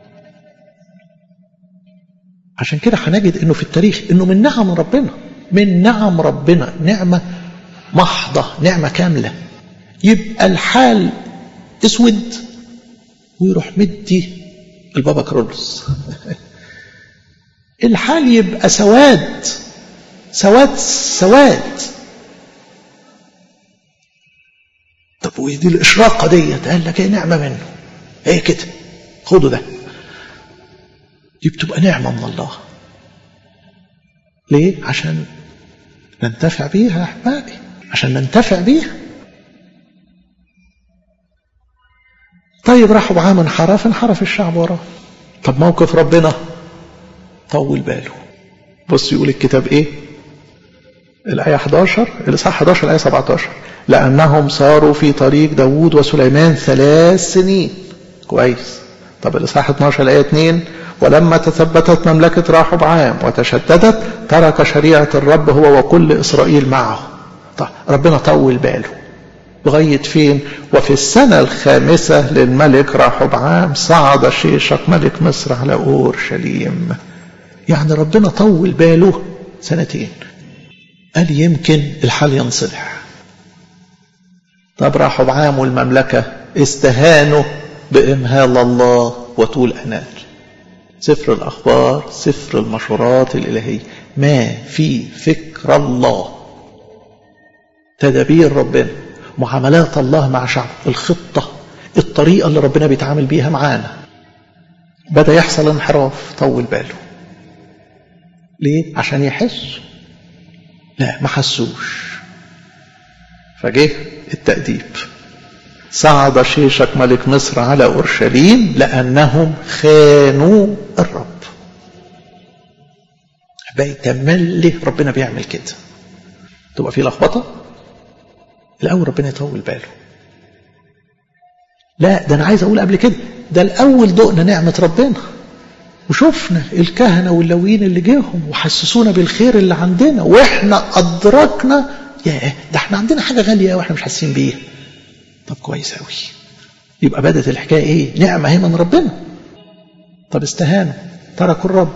عشان كده هنجد انه في التاريخ انه من نعم ربنا من نعم ربنا نعمة محضة نعمة كاملة يبقى الحال اسود ويروح مدي البابا كرولوس الحال يبقى سواد سواد سواد طب ودي الإشراقة ديت قال لك ايه نعمة منه ايه كده خدوا ده دي بتبقى نعمة من الله ليه عشان ننتفع بيها يا أحبابي عشان ننتفع بيها طيب راحوا بعام انحرف انحرف الشعب وراه طب موقف ربنا طول باله بص يقول الكتاب ايه الآية 11 الإصحاح 11 الآية 17 لأنهم صاروا في طريق داوود وسليمان ثلاث سنين كويس طب الإصحاح 12 الآية 2 ولما تثبتت مملكة راحب عام وتشددت ترك شريعة الرب هو وكل إسرائيل معه طب ربنا طول باله لغاية فين وفي السنة الخامسة للملك راحب عام صعد شيشق ملك مصر على أورشليم يعني ربنا طول باله سنتين قال يمكن الحال ينصلح طب راحوا بعام والمملكة استهانوا بإمهال الله وطول أنال سفر الأخبار سفر المشورات الإلهية ما في فكر الله تدابير ربنا معاملات الله مع شعبه الخطة الطريقة اللي ربنا بيتعامل بيها معانا بدأ يحصل انحراف طول باله ليه؟ عشان يحسوا لا ما حسوش فجه التأديب صعد شيشك ملك مصر على أورشليم لأنهم خانوا الرب بيتملي ربنا بيعمل كده تبقى في لخبطة الأول ربنا يطول باله لا ده أنا عايز أقول قبل كده ده الأول دقنا نعمة ربنا وشفنا الكهنة واللويين اللي جيهم وحسسونا بالخير اللي عندنا واحنا أدركنا يا ده احنا عندنا حاجة غالية واحنا مش حاسين بيها طب كويس قوي يبقى بدأت الحكاية ايه نعمة هي من ربنا طب استهانوا تركوا الرب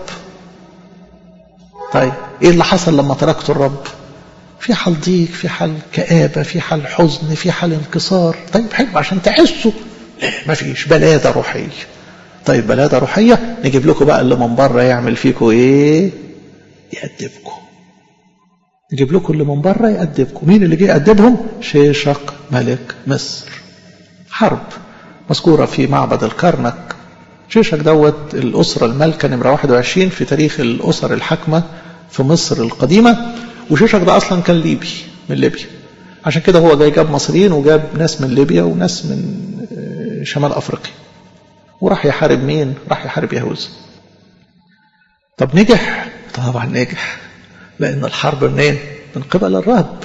طيب ايه اللي حصل لما تركتوا الرب في حال ضيق في حال كآبة في حال حزن في حال انكسار طيب حلو عشان تحسوا لا مفيش بلادة روحية طيب بلادة روحية نجيب لكم بقى اللي من بره يعمل فيكم ايه يأدبكم نجيب لكم اللي من بره يأدبكم مين اللي جه يأدبهم شيشق ملك مصر حرب مذكورة في معبد الكرنك شيشك دوت الأسرة المالكة نمرة 21 في تاريخ الأسر الحاكمة في مصر القديمة وشيشك ده أصلا كان ليبي من ليبيا عشان كده هو جاي جاب مصريين وجاب ناس من ليبيا وناس من شمال أفريقيا وراح يحارب مين راح يحارب يهوذا طب نجح طبعا نجح لأن الحرب منين من قبل الرب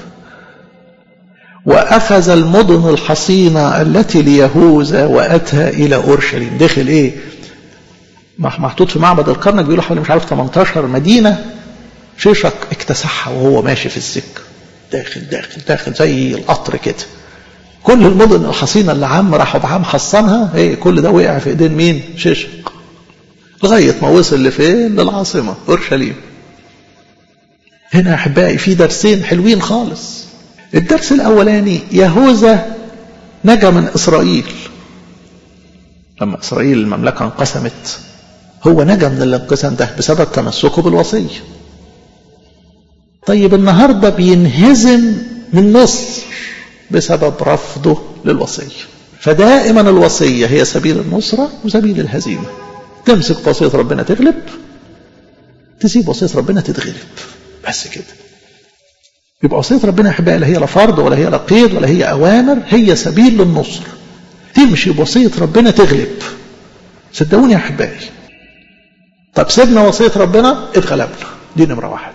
وأخذ المدن الحصينة التي ليهوذا وأتى إلى أورشليم دخل إيه محطوط في معبد الكرنك بيقولوا حوالي مش عارف 18 مدينة شيشك اكتسحها وهو ماشي في السكة داخل داخل داخل زي القطر كده كل المدن الحصينة اللي عم راحوا بعام حصنها ايه كل ده وقع في ايدين مين شيشق لغاية ما وصل لفين للعاصمة أورشليم هنا أحبائي في درسين حلوين خالص الدرس الأولاني يهوذا نجا من إسرائيل لما إسرائيل المملكة انقسمت هو نجا من الانقسام ده بسبب تمسكه بالوصية طيب النهاردة بينهزم من مصر بسبب رفضه للوصية فدائما الوصية هي سبيل النصرة وسبيل الهزيمة تمسك وصية ربنا تغلب تسيب وصية ربنا تتغلب بس كده يبقى وصية ربنا أحبائي لا هي لا فرض ولا هي لا قيد ولا هي أوامر هي سبيل للنصر تمشي بوصية ربنا تغلب صدقوني يا أحبائي طب سيبنا وصية ربنا اتغلبنا دي نمرة واحد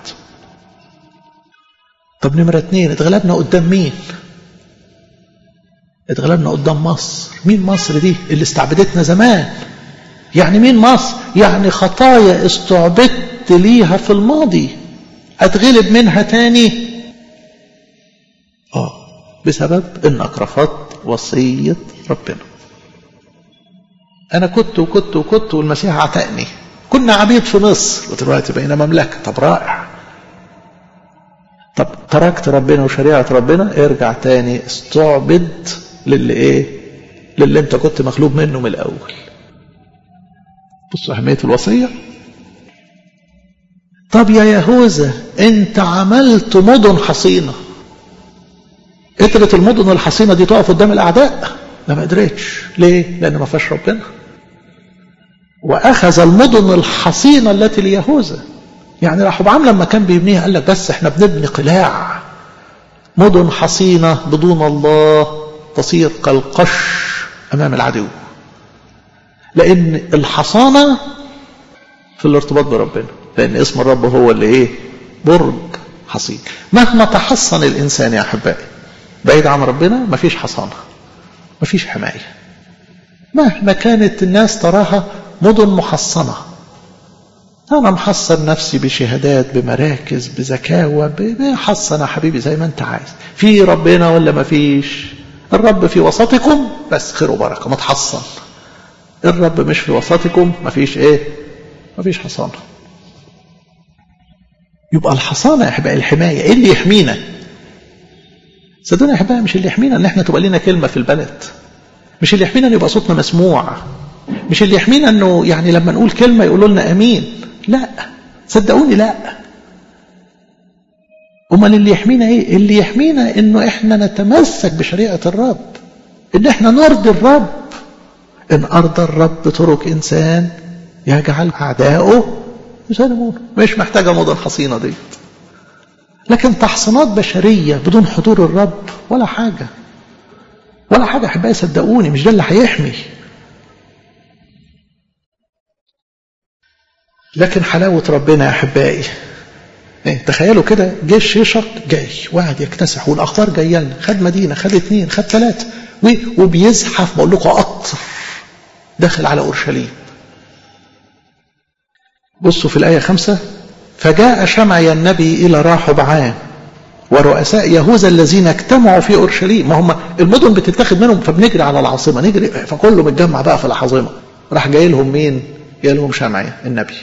طب نمرة اتنين اتغلبنا قدام مين اتغلبنا قدام مصر مين مصر دي اللي استعبدتنا زمان يعني مين مصر يعني خطايا استعبدت ليها في الماضي اتغلب منها تاني اه بسبب انك رفضت وصية ربنا انا كنت وكنت وكنت والمسيح عتقني كنا عبيد في مصر ودلوقتي بقينا مملكة طب رائع طب تركت ربنا وشريعة ربنا ارجع تاني استعبد للي ايه للي انت كنت مغلوب منه من الاول بصوا اهمية الوصية طب يا يهوذا انت عملت مدن حصينة قدرت المدن الحصينة دي تقف قدام الاعداء لا ما قدرتش ليه لان ما فيهاش ربنا واخذ المدن الحصينة التي ليهوذا يعني رحبعام لما كان بيبنيها قال لك بس احنا بنبني قلاع مدن حصينة بدون الله تصير كالقش أمام العدو لأن الحصانة في الارتباط بربنا لأن اسم الرب هو اللي إيه برج حصين مهما تحصن الإنسان يا أحبائي بعيد عن ربنا مفيش حصانة مفيش حماية مهما كانت الناس تراها مدن محصنة أنا محصن نفسي بشهادات بمراكز بزكاوة بحصن يا حبيبي زي ما أنت عايز في ربنا ولا ما فيش الرب في وسطكم بس خير وبركة ما تحصن الرب مش في وسطكم ما فيش ايه ما فيش حصانة يبقى الحصانة يا احبائي الحماية ايه اللي يحمينا صدقوني يا احبائي مش اللي يحمينا ان احنا تبقى لنا كلمة في البلد مش اللي يحمينا ان يبقى صوتنا مسموع مش اللي يحمينا انه يعني لما نقول كلمة يقولوا لنا امين لا صدقوني لا امال اللي يحمينا ايه اللي يحمينا انه احنا نتمسك بشريعه الرب ان احنا نرضي الرب ان ارضى الرب طرق انسان يجعل اعدائه يسلمون مش محتاجه مدن حصينه دي لكن تحصينات بشريه بدون حضور الرب ولا حاجه ولا حاجه احبائي صدقوني مش ده اللي هيحمي لكن حلاوه ربنا يا احبائي إيه تخيلوا كده جيش شيشق جاي وقعد يكتسح والاخبار جايه لنا خد مدينه خد اثنين خد ثلاثه وبيزحف بقول لكم قطر داخل على اورشليم بصوا في الايه خمسة فجاء شمعي النبي الى راحب عام ورؤساء يهوذا الذين اجتمعوا في اورشليم ما هم المدن بتتاخد منهم فبنجري على العاصمه نجري فكله متجمع بقى في العاصمه راح جاي لهم مين؟ جاي لهم شمعي النبي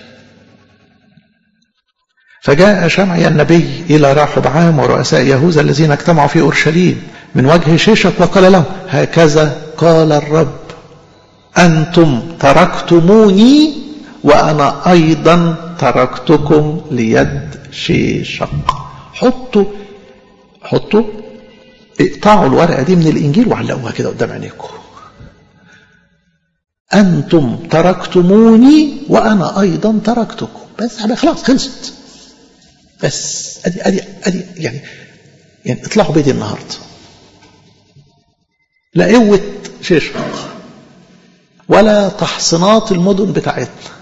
فجاء شمعي النبي إلى راحب عام ورؤساء يهوذا الذين اجتمعوا في أورشليم من وجه شيشك وقال لهم هكذا قال الرب أنتم تركتموني وأنا أيضا تركتكم ليد شيشق حطوا حطوا اقطعوا الورقة دي من الإنجيل وعلقوها كده قدام عينيكم أنتم تركتموني وأنا أيضا تركتكم بس خلاص خلصت بس ادي ادي ادي يعني يعني اطلعوا بيدي النهارده لا قوة شيشة ولا تحصينات المدن بتاعتنا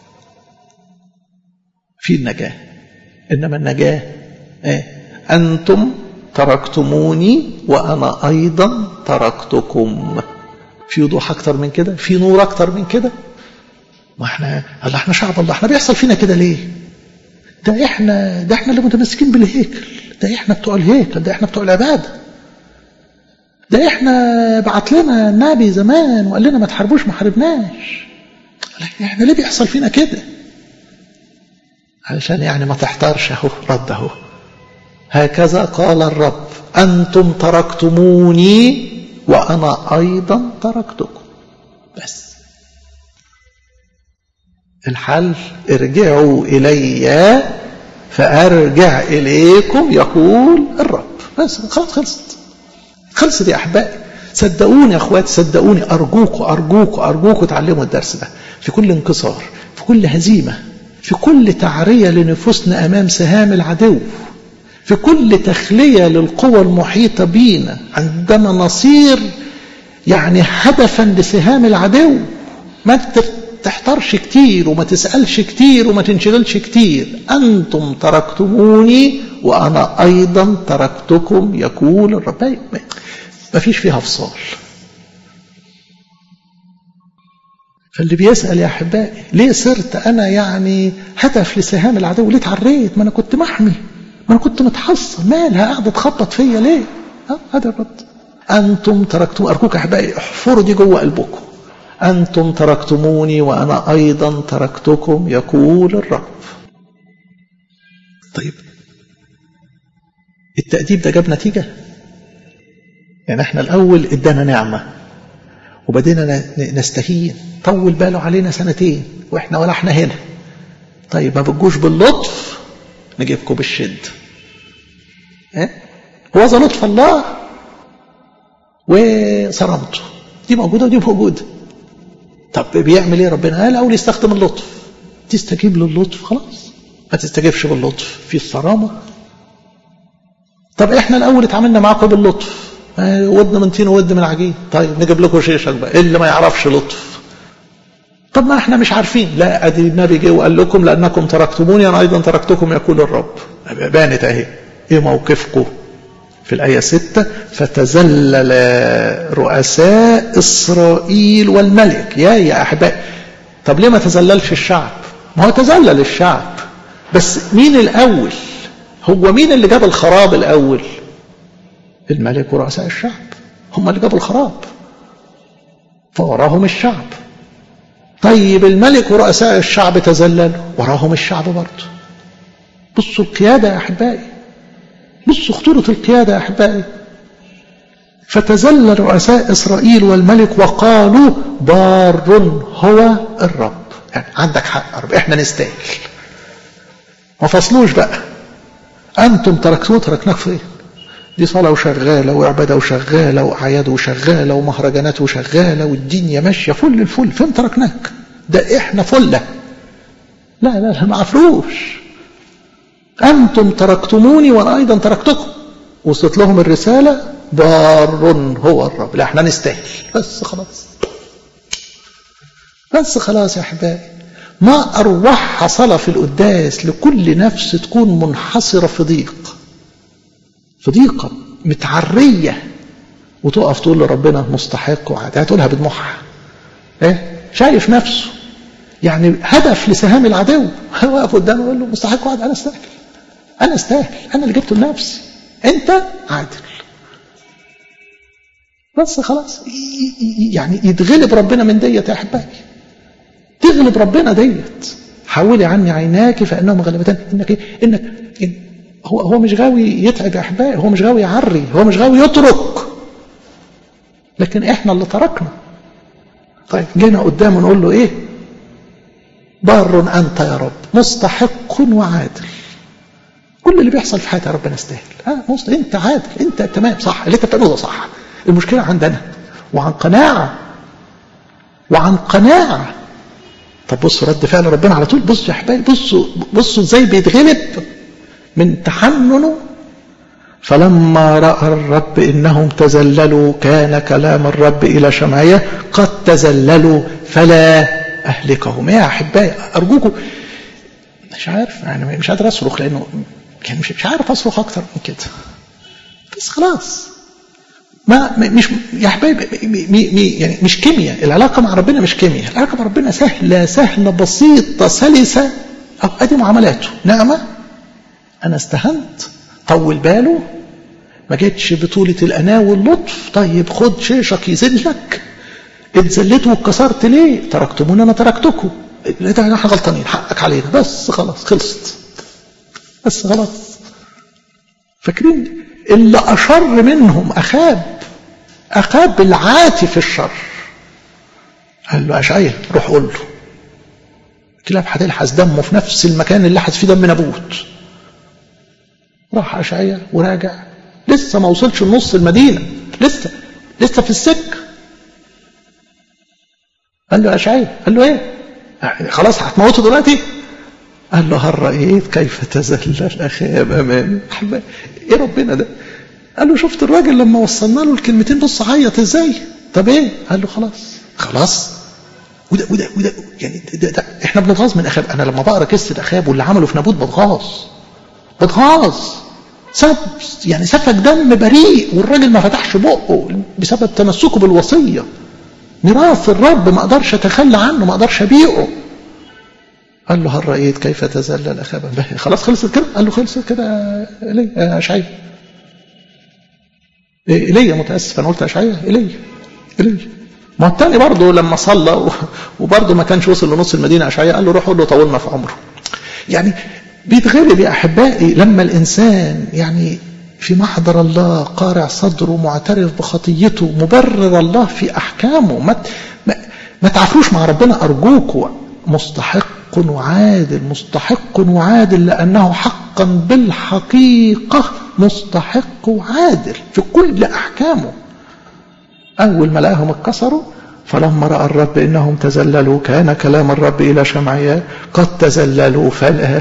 في النجاة إنما النجاة إيه؟ أنتم تركتموني وأنا أيضا تركتكم في وضوح أكتر من كده في نور أكتر من كده ما احنا الله احنا شعب الله احنا بيحصل فينا كده ليه ده احنا ده احنا اللي متمسكين بالهيكل ده احنا بتوع الهيكل ده احنا بتوع العباده ده احنا بعت لنا النبي زمان وقال لنا ما تحاربوش ما حاربناش احنا ليه بيحصل فينا كده علشان يعني ما تحتارش اهو رد اهو هكذا قال الرب انتم تركتموني وانا ايضا تركتكم بس الحل ارجعوا الي فأرجع إليكم يقول الرب بس خلاص خلصت خلصت يا أحبائي صدقوني يا أخوات صدقوني أرجوكوا أرجوكوا أرجوكوا تعلموا الدرس ده في كل انكسار في كل هزيمة في كل تعرية لنفوسنا أمام سهام العدو في كل تخلية للقوى المحيطة بينا عندما نصير يعني هدفا لسهام العدو ما تحترش كتير وما تسألش كتير وما تنشغلش كتير أنتم تركتموني وأنا أيضا تركتكم يقول الرب ما فيش فيها فصال فاللي بيسأل يا أحبائي ليه صرت أنا يعني هدف لسهام العدو ليه اتعريت ما أنا كنت محمي ما أنا كنت متحصن مالها قاعدة تخبط فيا ليه هذا الرد أنتم تركتم أرجوك أحبائي احفروا دي جوه قلبكم أنتم تركتموني وأنا أيضا تركتكم يقول الرب طيب التأديب ده جاب نتيجة يعني احنا الأول ادانا نعمة وبدينا نستهين طول باله علينا سنتين واحنا ولا احنا هنا طيب ما بتجوش باللطف نجيبكم بالشد اه؟ هو ذا لطف الله وصرامته دي موجودة ودي موجودة طب بيعمل ايه ربنا قال الاول يستخدم اللطف تستجيب للطف خلاص ما تستجيبش باللطف في الصرامة طب احنا الاول اتعاملنا معاكم باللطف ودن من طين وود من عجين طيب نجيب لكم شيشك بقى اللي ما يعرفش لطف طب ما احنا مش عارفين لا ادي النبي جه وقال لكم لانكم تركتموني انا ايضا تركتكم يقول الرب بانت اهي ايه موقفكم في الآية ستة فتزلل رؤساء إسرائيل والملك يا يا أحبائي طب ليه ما تزللش الشعب ما هو تزلل الشعب بس مين الأول هو مين اللي جاب الخراب الأول الملك ورؤساء الشعب هم اللي جابوا الخراب فوراهم الشعب طيب الملك ورؤساء الشعب تزللوا وراهم الشعب برضه بصوا القيادة يا أحبائي بصوا خطورة القيادة يا أحبائي فتزلل رؤساء إسرائيل والملك وقالوا بار هو الرب يعني عندك حق رب احنا نستاهل ما فصلوش بقى أنتم تركتوه تركناك فين دي صلاة وشغالة وعبادة وشغالة وأعياد وشغالة ومهرجانات وشغالة والدنيا ماشية فل الفل فين تركناك ده احنا فلة لا لا لا ما عفروش أنتم تركتموني وأنا أيضا تركتكم وصلت لهم الرسالة بار هو الرب لا احنا نستاهل بس خلاص بس خلاص يا أحبائي ما أروح صلاة في القداس لكل نفس تكون منحصرة في ضيق في ضيقة متعرية وتقف تقول لربنا مستحق وعادي هتقولها بدموعها ايه شايف نفسه يعني هدف لسهام العدو واقف قدامه يقول له مستحق وعد انا استاهل انا استاهل انا اللي جبته لنفسي انت عادل بس خلاص يعني يتغلب ربنا من ديت يا احبائي تغلب ربنا ديت حولي عني عيناك فانهم غلبتان انك إيه؟ انك إن هو هو مش غاوي يتعب يا احبائي هو مش غاوي يعري هو مش غاوي يترك لكن احنا اللي تركنا طيب جينا قدامه نقول له ايه بار انت يا رب مستحق وعادل كل اللي بيحصل في حياتي يا رب انا استاهل اه مست... انت عادل انت تمام صح اللي انت بتعمله ده صح المشكله عندنا وعن قناعه وعن قناعه طب بصوا رد فعل ربنا على طول بصوا يا احبائي بصوا بصوا ازاي بيتغلب من تحننه فلما راى الرب انهم تزللوا كان كلام الرب الى شمعيه قد تزللوا فلا اهلكهم يا احبائي ارجوكم مش عارف يعني مش قادر اصرخ لانه كان مش مش عارف اصرخ اكتر من كده بس خلاص ما مش يا حبايبي يعني مش كيمياء العلاقه مع ربنا مش كيمياء العلاقه مع ربنا سهله سهله بسيطه سلسه أو ادي معاملاته نعمه انا استهنت طول باله ما جيتش بطولة الأناة واللطف طيب خد شيشك يذلك اتذليت واتكسرت ليه تركتموني أنا تركتكم ده احنا غلطانين حقك علينا بس خلاص خلصت بس خلاص فاكرين اللي أشر منهم أخاب أخاب العاتي في الشر قال له أشعيا روح قول له كلاب هتلحس دمه في نفس المكان اللي لحس فيه دم نابوت راح أشعية وراجع لسه ما وصلش لنص المدينة لسه لسه في السكة قال له أشعية قال له إيه خلاص هتموته دلوقتي قال له هل رأيت كيف تذلل أخاب أمامي إيه ربنا ده قال له شفت الراجل لما وصلنا له الكلمتين بص عيط ازاي طب ايه قال له خلاص خلاص وده وده وده يعني ده, ده احنا بنتغاظ من اخاب انا لما بقرا قصه اخاب واللي عمله في نابوت بتغاظ بتغاظ سب يعني سفك دم بريء والراجل ما فتحش بقه بسبب تمسكه بالوصيه ميراث الرب ما اقدرش اتخلى عنه ما اقدرش ابيعه قال له هل رايت كيف تذلل اخاب خلاص خلصت كده قال له خلصت كده ليه اشعيا ايليا متاسف انا قلت اشعيا ايليا ايليا ما التاني برضه لما صلى وبرضه ما كانش وصل لنص المدينه اشعيا قال له روح قول له طولنا في عمره يعني بيتغلب يا احبائي لما الانسان يعني في محضر الله قارع صدره معترف بخطيته مبرر الله في احكامه ما ما, ما تعفروش مع ربنا ارجوكوا مستحق وعادل مستحق وعادل لأنه حقا بالحقيقة مستحق وعادل في كل أحكامه أول ما لقاهم اتكسروا فلما رأى الرب إنهم تزللوا كان كلام الرب إلى شمعياء قد تزللوا فلا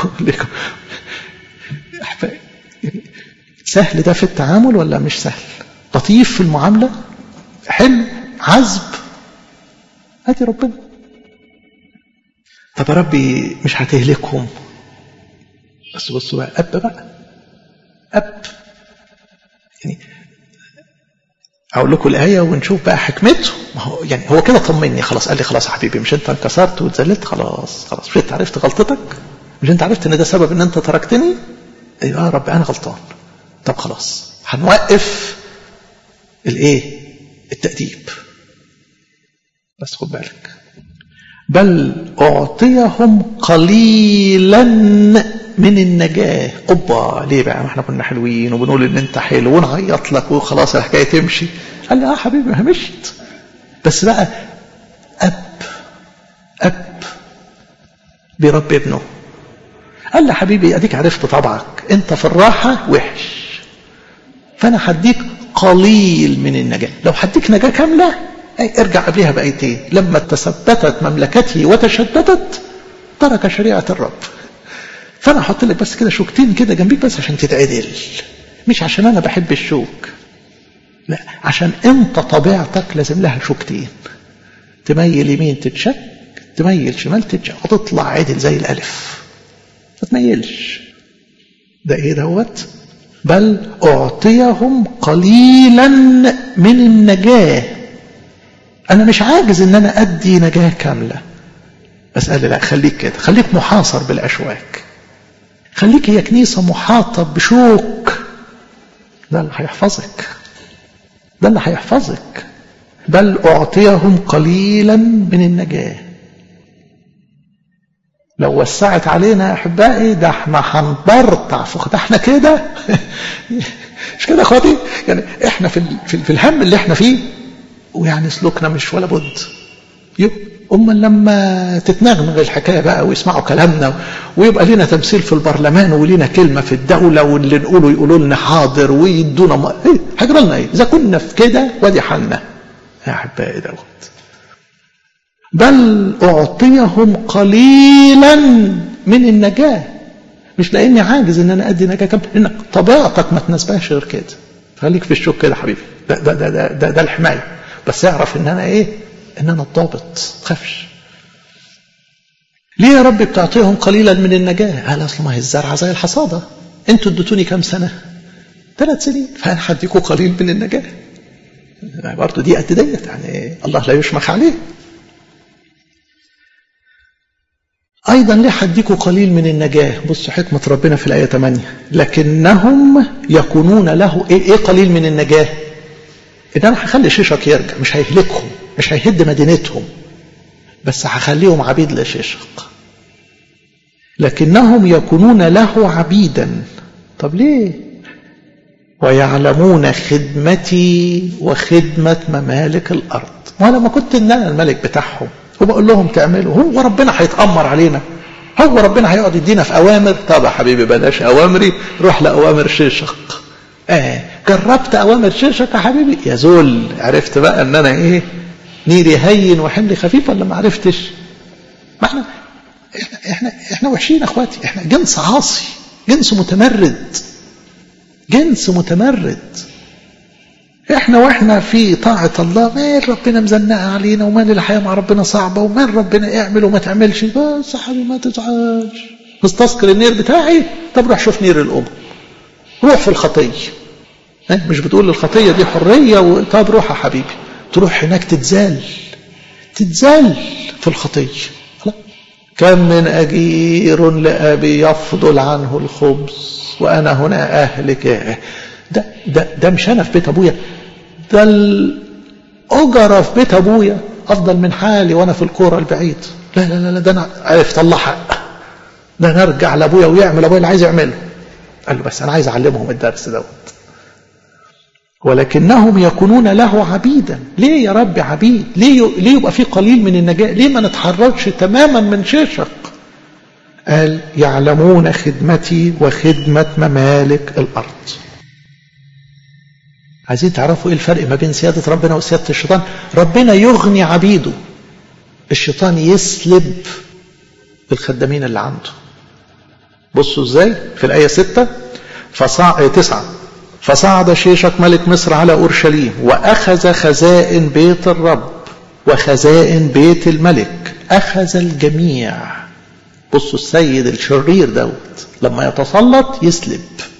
سهل ده في التعامل ولا مش سهل لطيف في المعاملة حلو عذب ادي ربنا طب يا ربي مش هتهلكهم بس بصوا بقى اب بقى اب يعني اقول لكم الايه ونشوف بقى حكمته ما هو يعني هو كده طمني خلاص قال لي خلاص يا حبيبي مش انت انكسرت واتذللت خلاص خلاص مش انت عرفت غلطتك مش انت عرفت ان ده سبب ان انت تركتني ايوه يا رب انا غلطان طب خلاص هنوقف الايه التأديب بس خد بالك بل أعطيهم قليلا من النجاة قبة ليه بقى ما احنا كنا حلوين وبنقول ان انت حلو ونعيط لك وخلاص الحكاية تمشي قال لي اه حبيبي ما مشيت بس بقى أب أب بيربي ابنه قال لي حبيبي اديك عرفت طبعك انت في الراحة وحش فانا هديك قليل من النجاة لو هديك نجاة كاملة ارجع قبلها بآيتين لما تثبتت مملكته وتشددت ترك شريعة الرب فأنا أحط لك بس كده شوكتين كده جنبيك بس عشان تتعدل مش عشان أنا بحب الشوك لا عشان أنت طبيعتك لازم لها شوكتين تميل يمين تتشك تميل شمال تتشك وتطلع عدل زي الألف ما تميلش ده إيه دوت بل أعطيهم قليلا من النجاه أنا مش عاجز إن أنا أدي نجاة كاملة بس قال لي لا خليك كده خليك محاصر بالأشواك خليك هي كنيسة محاطة بشوك ده اللي هيحفظك ده اللي هيحفظك بل أعطيهم قليلا من النجاة لو وسعت علينا يا أحبائي ده احنا هنبرطع فوق ده احنا كده مش كده يا اخواتي يعني احنا في, في الهم اللي احنا فيه ويعني سلوكنا مش ولا بد أما لما تتنغنغ الحكاية بقى ويسمعوا كلامنا ويبقى لنا تمثيل في البرلمان ولنا كلمة في الدولة واللي نقوله يقولوا لنا حاضر ويدونا ما... ايه هجرى لنا ايه إذا كنا في كده وادي حالنا يا أحبائي دوت بل أعطيهم قليلا من النجاة مش لأني عاجز إن أنا أدي نجاة كاملة إنك طبيعتك ما تناسبهاش غير كده خليك في الشوك كده حبيبي ده ده ده ده, ده, ده الحماية بس اعرف ان انا ايه ان انا الضابط تخافش ليه يا رب بتعطيهم قليلا من النجاة قال اصل ما هي الزرعة زي الحصادة انتوا اديتوني كام سنة ثلاث سنين فانا هديكوا قليل من النجاة برضه دي قد ديت يعني الله لا يشمخ عليه أيضا ليه هديكوا قليل من النجاة بصوا حكمة ربنا في الآية 8 لكنهم يكونون له إيه, إيه قليل من النجاة إن أنا هخلي شيشك يرجع مش هيهلكهم مش هيهد مدينتهم بس هخليهم عبيد لشيشق لكنهم يكونون له عبيدا طب ليه ويعلمون خدمتي وخدمة ممالك الأرض وأنا ما كنت إن أنا الملك بتاعهم وبقول لهم تعملوا هو ربنا هيتأمر علينا هو ربنا هيقعد يدينا في اوامر طب يا حبيبي بلاش اوامري روح لاوامر شيشق اه جربت اوامر شيشق يا حبيبي يا زول عرفت بقى ان انا ايه نيري هين وحملي خفيف ولا ما عرفتش ما احنا احنا احنا, احنا وحشين يا اخواتي احنا جنس عاصي جنس متمرد جنس متمرد احنا واحنا في طاعة الله مال ربنا مزنقة علينا ومال الحياة مع ربنا صعبة ومال ربنا اعمل وما تعملش بس يا حبيبي ما تزعلش مستذكر النير بتاعي طب روح شوف نير الأم روح في الخطية مش بتقول الخطية دي حرية و... طب روح يا حبيبي تروح هناك تتزال تتزال في الخطية كم من أجير لأبي يفضل عنه الخبز وأنا هنا أهلك ده, ده, ده مش أنا في بيت أبويا ده الأجرة في بيت أبويا أفضل من حالي وأنا في الكورة البعيد لا لا لا, لا ده أنا عرفت طلع حق ده نرجع لأبويا ويعمل أبويا اللي عايز يعمله قال له بس أنا عايز أعلمهم الدرس دوت ولكنهم يكونون له عبيدا ليه يا رب عبيد ليه, ليه يبقى في قليل من النجاة ليه ما نتحررش تماما من شيشق قال يعلمون خدمتي وخدمة ممالك الأرض عايزين تعرفوا ايه الفرق ما بين سيادة ربنا وسيادة الشيطان ربنا يغني عبيده الشيطان يسلب الخدامين اللي عنده بصوا ازاي في الآية ستة فصاع تسعة فصعد شيشك ملك مصر على أورشليم وأخذ خزائن بيت الرب وخزائن بيت الملك أخذ الجميع بصوا السيد الشرير دوت لما يتسلط يسلب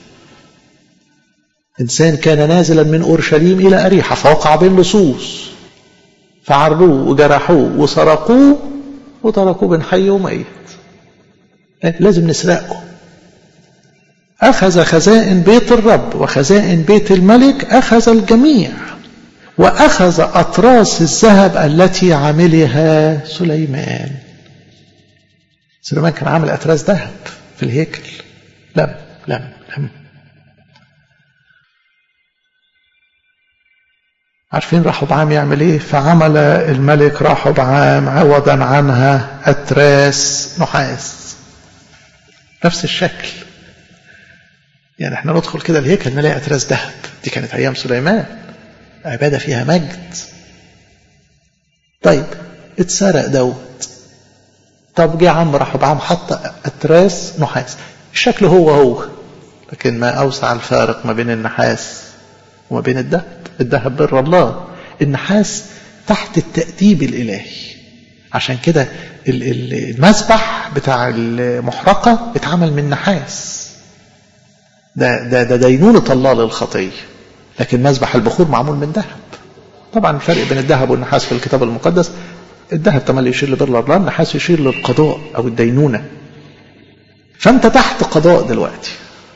إنسان كان نازلا من أورشليم إلى أريحة فوقع بين لصوص فعروه وجرحوه وسرقوه وتركوه بين حي وميت لازم نسرقه أخذ خزائن بيت الرب وخزائن بيت الملك أخذ الجميع وأخذ أطراس الذهب التي عملها سليمان سليمان كان عامل أطراس ذهب في الهيكل لم لم لم عارفين رحبعام يعمل ايه فعمل الملك رحبعام عوضا عنها أتراس نحاس نفس الشكل يعني احنا ندخل كده الهيكل نلاقي أتراس ذهب دي كانت أيام سليمان عبادة فيها مجد طيب اتسرق دوت طب جه عم رحبعام حط أتراس نحاس الشكل هو هو لكن ما أوسع الفارق ما بين النحاس وما بين الذهب الذهب بر الله النحاس تحت التأديب الإلهي عشان كده المذبح بتاع المحرقة اتعمل من نحاس ده, ده, ده دينونة الله للخطية لكن مذبح البخور معمول من ذهب طبعا الفرق بين الذهب والنحاس في الكتاب المقدس الذهب تملي يشير لبر الله النحاس يشير للقضاء أو الدينونة فأنت تحت قضاء دلوقتي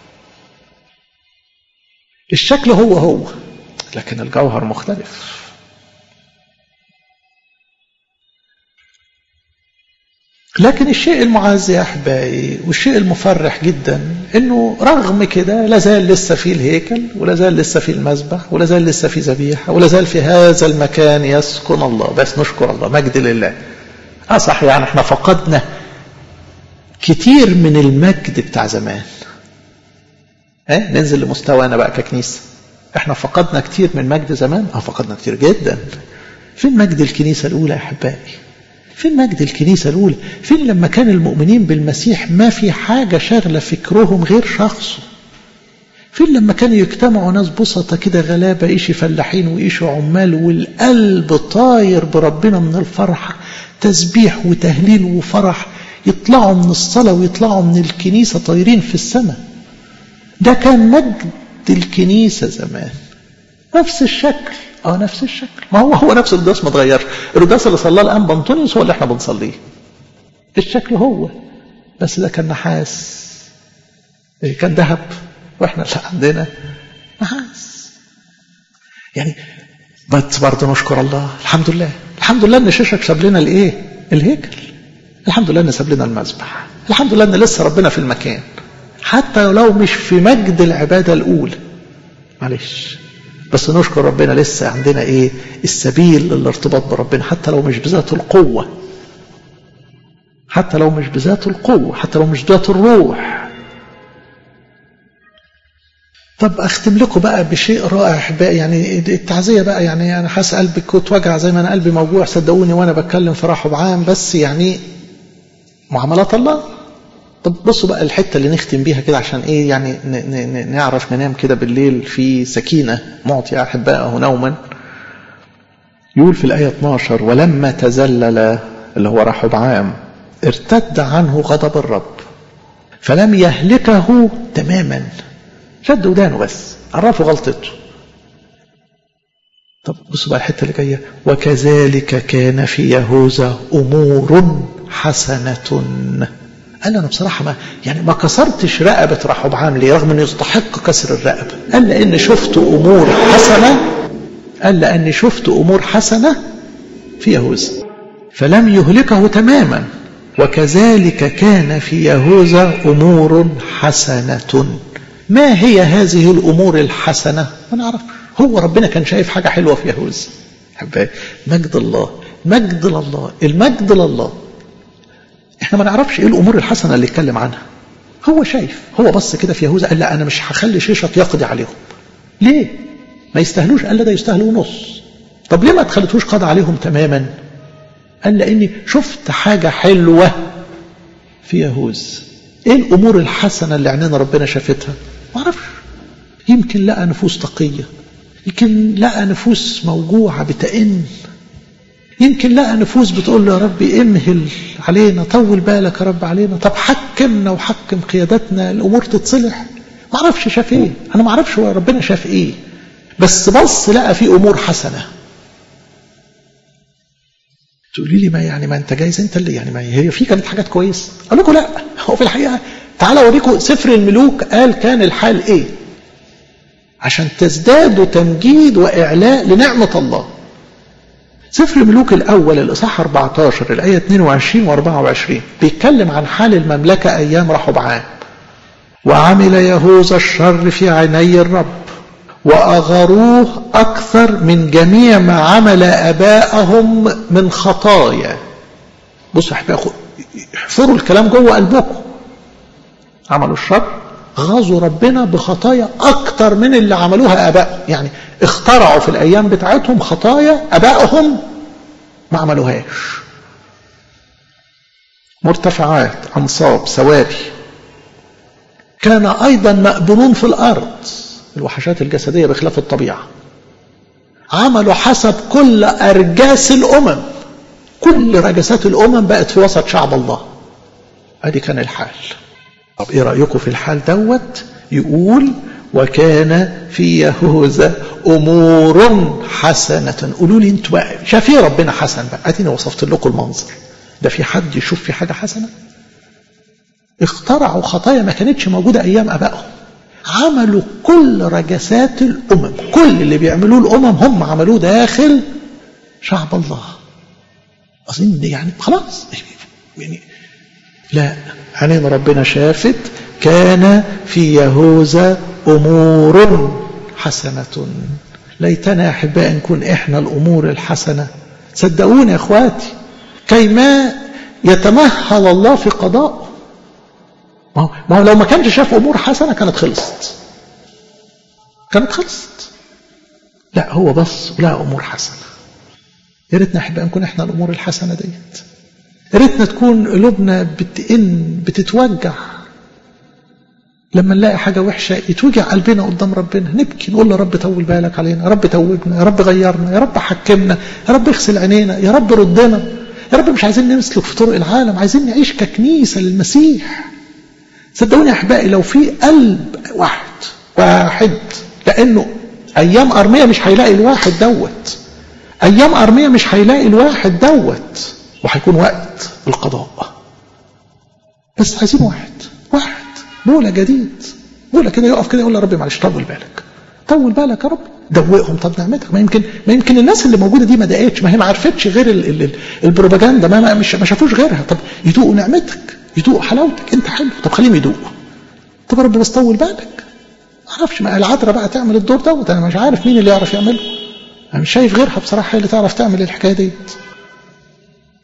الشكل هو هو لكن الجوهر مختلف لكن الشيء المعز يا احبائي والشيء المفرح جدا انه رغم كده لازال لسه في الهيكل ولازال لسه في المذبح ولازال لسه في ذبيحه ولازال في هذا المكان يسكن الله بس نشكر الله مجد لله اه صح يعني احنا فقدنا كتير من المجد بتاع زمان اه ننزل لمستوانا بقى ككنيسه احنا فقدنا كتير من مجد زمان اه فقدنا كتير جدا فين مجد الكنيسه الاولى يا احبائي فين مجد الكنيسة الأولى فين لما كان المؤمنين بالمسيح ما في حاجة شغلة فكرهم غير شخصه فين لما كانوا يجتمعوا ناس بسطة كده غلابة إيش فلاحين وإيش عمال والقلب طاير بربنا من الفرحة تسبيح وتهليل وفرح يطلعوا من الصلاة ويطلعوا من الكنيسة طايرين في السماء ده كان مجد الكنيسة زمان نفس الشكل اه نفس الشكل ما هو هو نفس القداس ما اتغيرش القداس اللي صلاه الان بنطونيوس هو اللي احنا بنصليه الشكل هو بس ده كان نحاس كان ذهب واحنا اللي عندنا نحاس يعني بس برضه نشكر الله الحمد لله الحمد لله ان شيشك ساب لنا الايه الهيكل الحمد لله ان ساب لنا المذبح الحمد لله ان لسه ربنا في المكان حتى لو مش في مجد العباده الاولى معلش بس نشكر ربنا لسه عندنا ايه السبيل للارتباط بربنا حتى لو مش بذات القوة حتى لو مش بذات القوة حتى لو مش ذات الروح طب اختم لكم بقى بشيء رائع احبائي يعني التعزيه بقى يعني انا حاسس قلبي كنت وجع زي ما انا قلبي موجوع صدقوني وانا بتكلم في رحب عام بس يعني معاملات الله طب بصوا بقى الحته اللي نختم بيها كده عشان ايه يعني نعرف ننام كده بالليل في سكينه معطي احبائه نوما يقول في الايه 12 ولما تزلل اللي هو رحب عام ارتد عنه غضب الرب فلم يهلكه تماما شد ودانه بس عرفوا غلطته طب بصوا بقى الحته اللي جايه وكذلك كان في يهوذا امور حسنه قال انا بصراحه ما يعني ما كسرتش رقبه رحبعام ليه رغم انه يستحق كسر الرقبه قال لان شفت امور حسنه قال لاني شفت امور حسنه في يهوذا فلم يهلكه تماما وكذلك كان في يهوذا امور حسنه ما هي هذه الامور الحسنه ما نعرف هو ربنا كان شايف حاجه حلوه في يهوذا مجد الله مجد لله المجد لله احنا ما نعرفش ايه الامور الحسنه اللي اتكلم عنها هو شايف هو بص كده في يهوذا قال لا انا مش هخلي شيشط يقضي عليهم ليه ما يستاهلوش قال لا ده يستاهلوا نص طب ليه ما تخليتوش قضى عليهم تماما قال لاني شفت حاجه حلوه في يهوذا ايه الامور الحسنه اللي عينينا ربنا شافتها ما اعرفش يمكن لقى نفوس تقيه يمكن لقى نفوس موجوعه بتئن يمكن لقى نفوس بتقول له يا رب امهل علينا طول بالك يا رب علينا طب حكمنا وحكم قيادتنا الامور تتصلح ما اعرفش شاف ايه انا ما اعرفش هو ربنا شاف ايه بس بص لقى في امور حسنه تقولي لي ما يعني ما انت جايز انت اللي يعني ما هي في كانت حاجات كويسه اقول لكم لا هو في الحقيقه تعالى اوريكم سفر الملوك قال كان الحال ايه عشان تزدادوا تمجيد واعلاء لنعمه الله سفر الملوك الأول الإصحاح 14 الآية 22 و 24 بيتكلم عن حال المملكة أيام رحبعام وعمل يهوذا الشر في عيني الرب وأغروه أكثر من جميع ما عمل أبائهم من خطايا بصوا احبائي احفروا الكلام جوه قلبكم عملوا الشر غزوا ربنا بخطايا أكتر من اللي عملوها آباء يعني اخترعوا في الأيام بتاعتهم خطايا أبائهم ما عملوهاش مرتفعات أنصاب سواري كان أيضا مأبونون في الأرض الوحشات الجسدية بخلاف الطبيعة عملوا حسب كل أرجاس الأمم كل رجسات الأمم بقت في وسط شعب الله ادي كان الحال طب ايه رأيكم في الحال دوت يقول وكان في يهوذا امور حسنه قولوا لي انتوا بقى شاف ايه ربنا حسن بقى اديني وصفت لكم المنظر ده في حد يشوف في حاجه حسنه اخترعوا خطايا ما كانتش موجوده ايام ابائهم عملوا كل رجسات الامم كل اللي بيعملوه الامم هم عملوه داخل شعب الله اظن يعني خلاص يعني لا عينين ربنا شافت كان في يهوذا أمور حسنة ليتنا يا أحباء نكون إحنا الأمور الحسنة صدقوني يا أخواتي كيما يتمهل الله في قضائه ما هو لو ما كانش شاف أمور حسنة كانت خلصت كانت خلصت لا هو بص لا أمور حسنة يا ريتنا أحباء نكون إحنا الأمور الحسنة ديت يا ريتنا تكون قلوبنا بتئن بتتوجع لما نلاقي حاجة وحشة يتوجع قلبنا قدام ربنا نبكي نقول له رب طول بالك علينا يا رب توبنا يا رب غيرنا يا رب حكمنا يا رب اغسل عينينا يا رب ردنا يا رب مش عايزين نسلك في طرق العالم عايزين نعيش ككنيسة للمسيح صدقوني يا أحبائي لو في قلب واحد واحد لأنه أيام أرمية مش هيلاقي الواحد دوت أيام أرمية مش هيلاقي الواحد دوت وهيكون وقت القضاء بس عايزين واحد واحد بولا جديد بولا كده يقف كده يقول يا رب معلش طول بالك طول بالك يا رب دوقهم طب نعمتك ما يمكن ما يمكن الناس اللي موجوده دي ما دقتش ما هي ما عرفتش غير ال ال ال البروباجندا ما, ما مش ما شافوش غيرها طب يدوقوا نعمتك يدوقوا حلاوتك انت حلو طب خليهم يدوقوا طب يا رب بس طول بالك ما اعرفش ما العذراء بقى تعمل الدور دوت انا مش عارف مين اللي يعرف يعمله انا مش شايف غيرها بصراحه هي اللي تعرف تعمل الحكايه ديت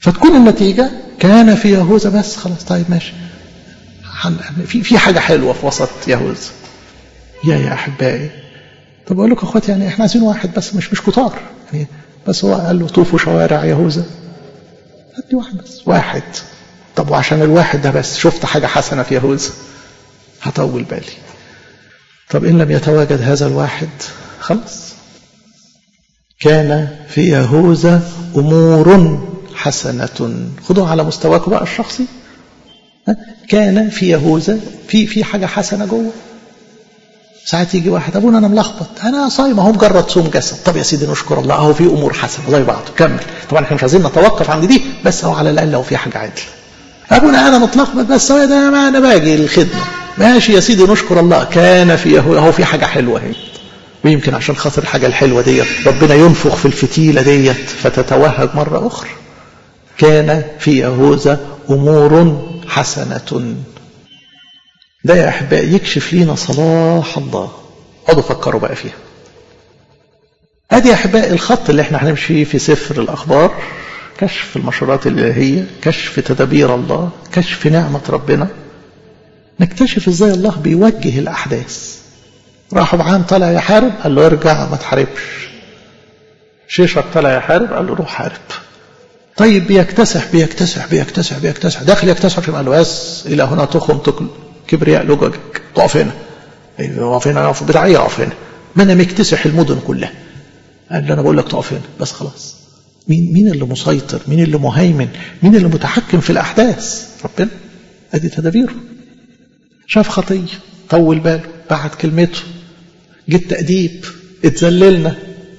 فتكون النتيجة كان في يهوذا بس خلاص طيب ماشي في في حاجة حلوة في وسط يهوذا يا يا أحبائي طب أقول لكم أخواتي يعني إحنا عايزين واحد بس مش مش كتار يعني بس هو قال له طوفوا شوارع يهوذا هات لي واحد بس واحد طب وعشان الواحد ده بس شفت حاجة حسنة في يهوذا هطول بالي طب إن لم يتواجد هذا الواحد خلاص كان في يهوذا أمور حسنة خدوها على مستواكم بقى الشخصي كان في يهوذا في في حاجة حسنة جوه ساعات يجي واحد ابونا انا ملخبط انا صايم اهو مجرد صوم جسد طب يا سيدي نشكر الله اهو في امور حسنه زي بعض كمل طبعا احنا مش عايزين نتوقف عند دي بس هو على الاقل لو في حاجه عدل ابونا انا متلخبط بس هو ده ما انا باجي الخدمه ماشي يا سيدي نشكر الله كان في يهوذا اهو في حاجه حلوه اهي ويمكن عشان خاطر الحاجه الحلوه ديت ربنا ينفخ في الفتيله ديت فتتوهج مره اخرى كان في يهوذا امور حسنه ده يا احبائي يكشف لينا صلاح الله اقعدوا فكروا بقى فيها ادي يا احبائي الخط اللي احنا هنمشي فيه في سفر الاخبار كشف المشورات الالهيه كشف تدابير الله كشف نعمه ربنا نكتشف ازاي الله بيوجه الاحداث راح بعام طلع يحارب قال له ارجع ما تحاربش شيشك طلع يحارب قال له روح حارب طيب بيكتسح بيكتسح بيكتسح بيكتسح داخل يكتسح قال له بس الى هنا تخم تكل كبرياء لججك تقف هنا اقف هنا اقف بتاعي اقف هنا ما انا مكتسح المدن كلها قال له انا بقول لك تقف هنا بس خلاص مين مين اللي مسيطر مين اللي مهيمن مين اللي متحكم في الاحداث ربنا ادي تدابيره شاف خطيه طول باله بعت كلمته جه التأديب اتذللنا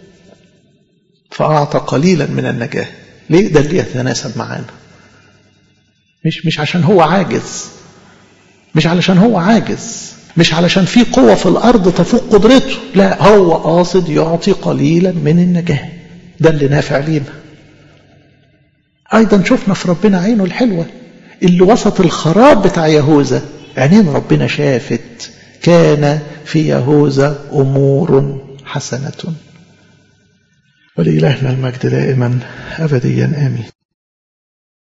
فأعطى قليلا من النجاة ليه ده اللي يتناسب معانا مش مش عشان هو عاجز مش علشان هو عاجز مش علشان في قوة في الأرض تفوق قدرته لا هو قاصد يعطي قليلا من النجاة ده اللي نافع لينا أيضا شفنا في ربنا عينه الحلوة اللي وسط الخراب بتاع يهوذا عينين ربنا شافت كان في يهوذا أمور حسنة ولإلهنا المجد دائما أبديا آمين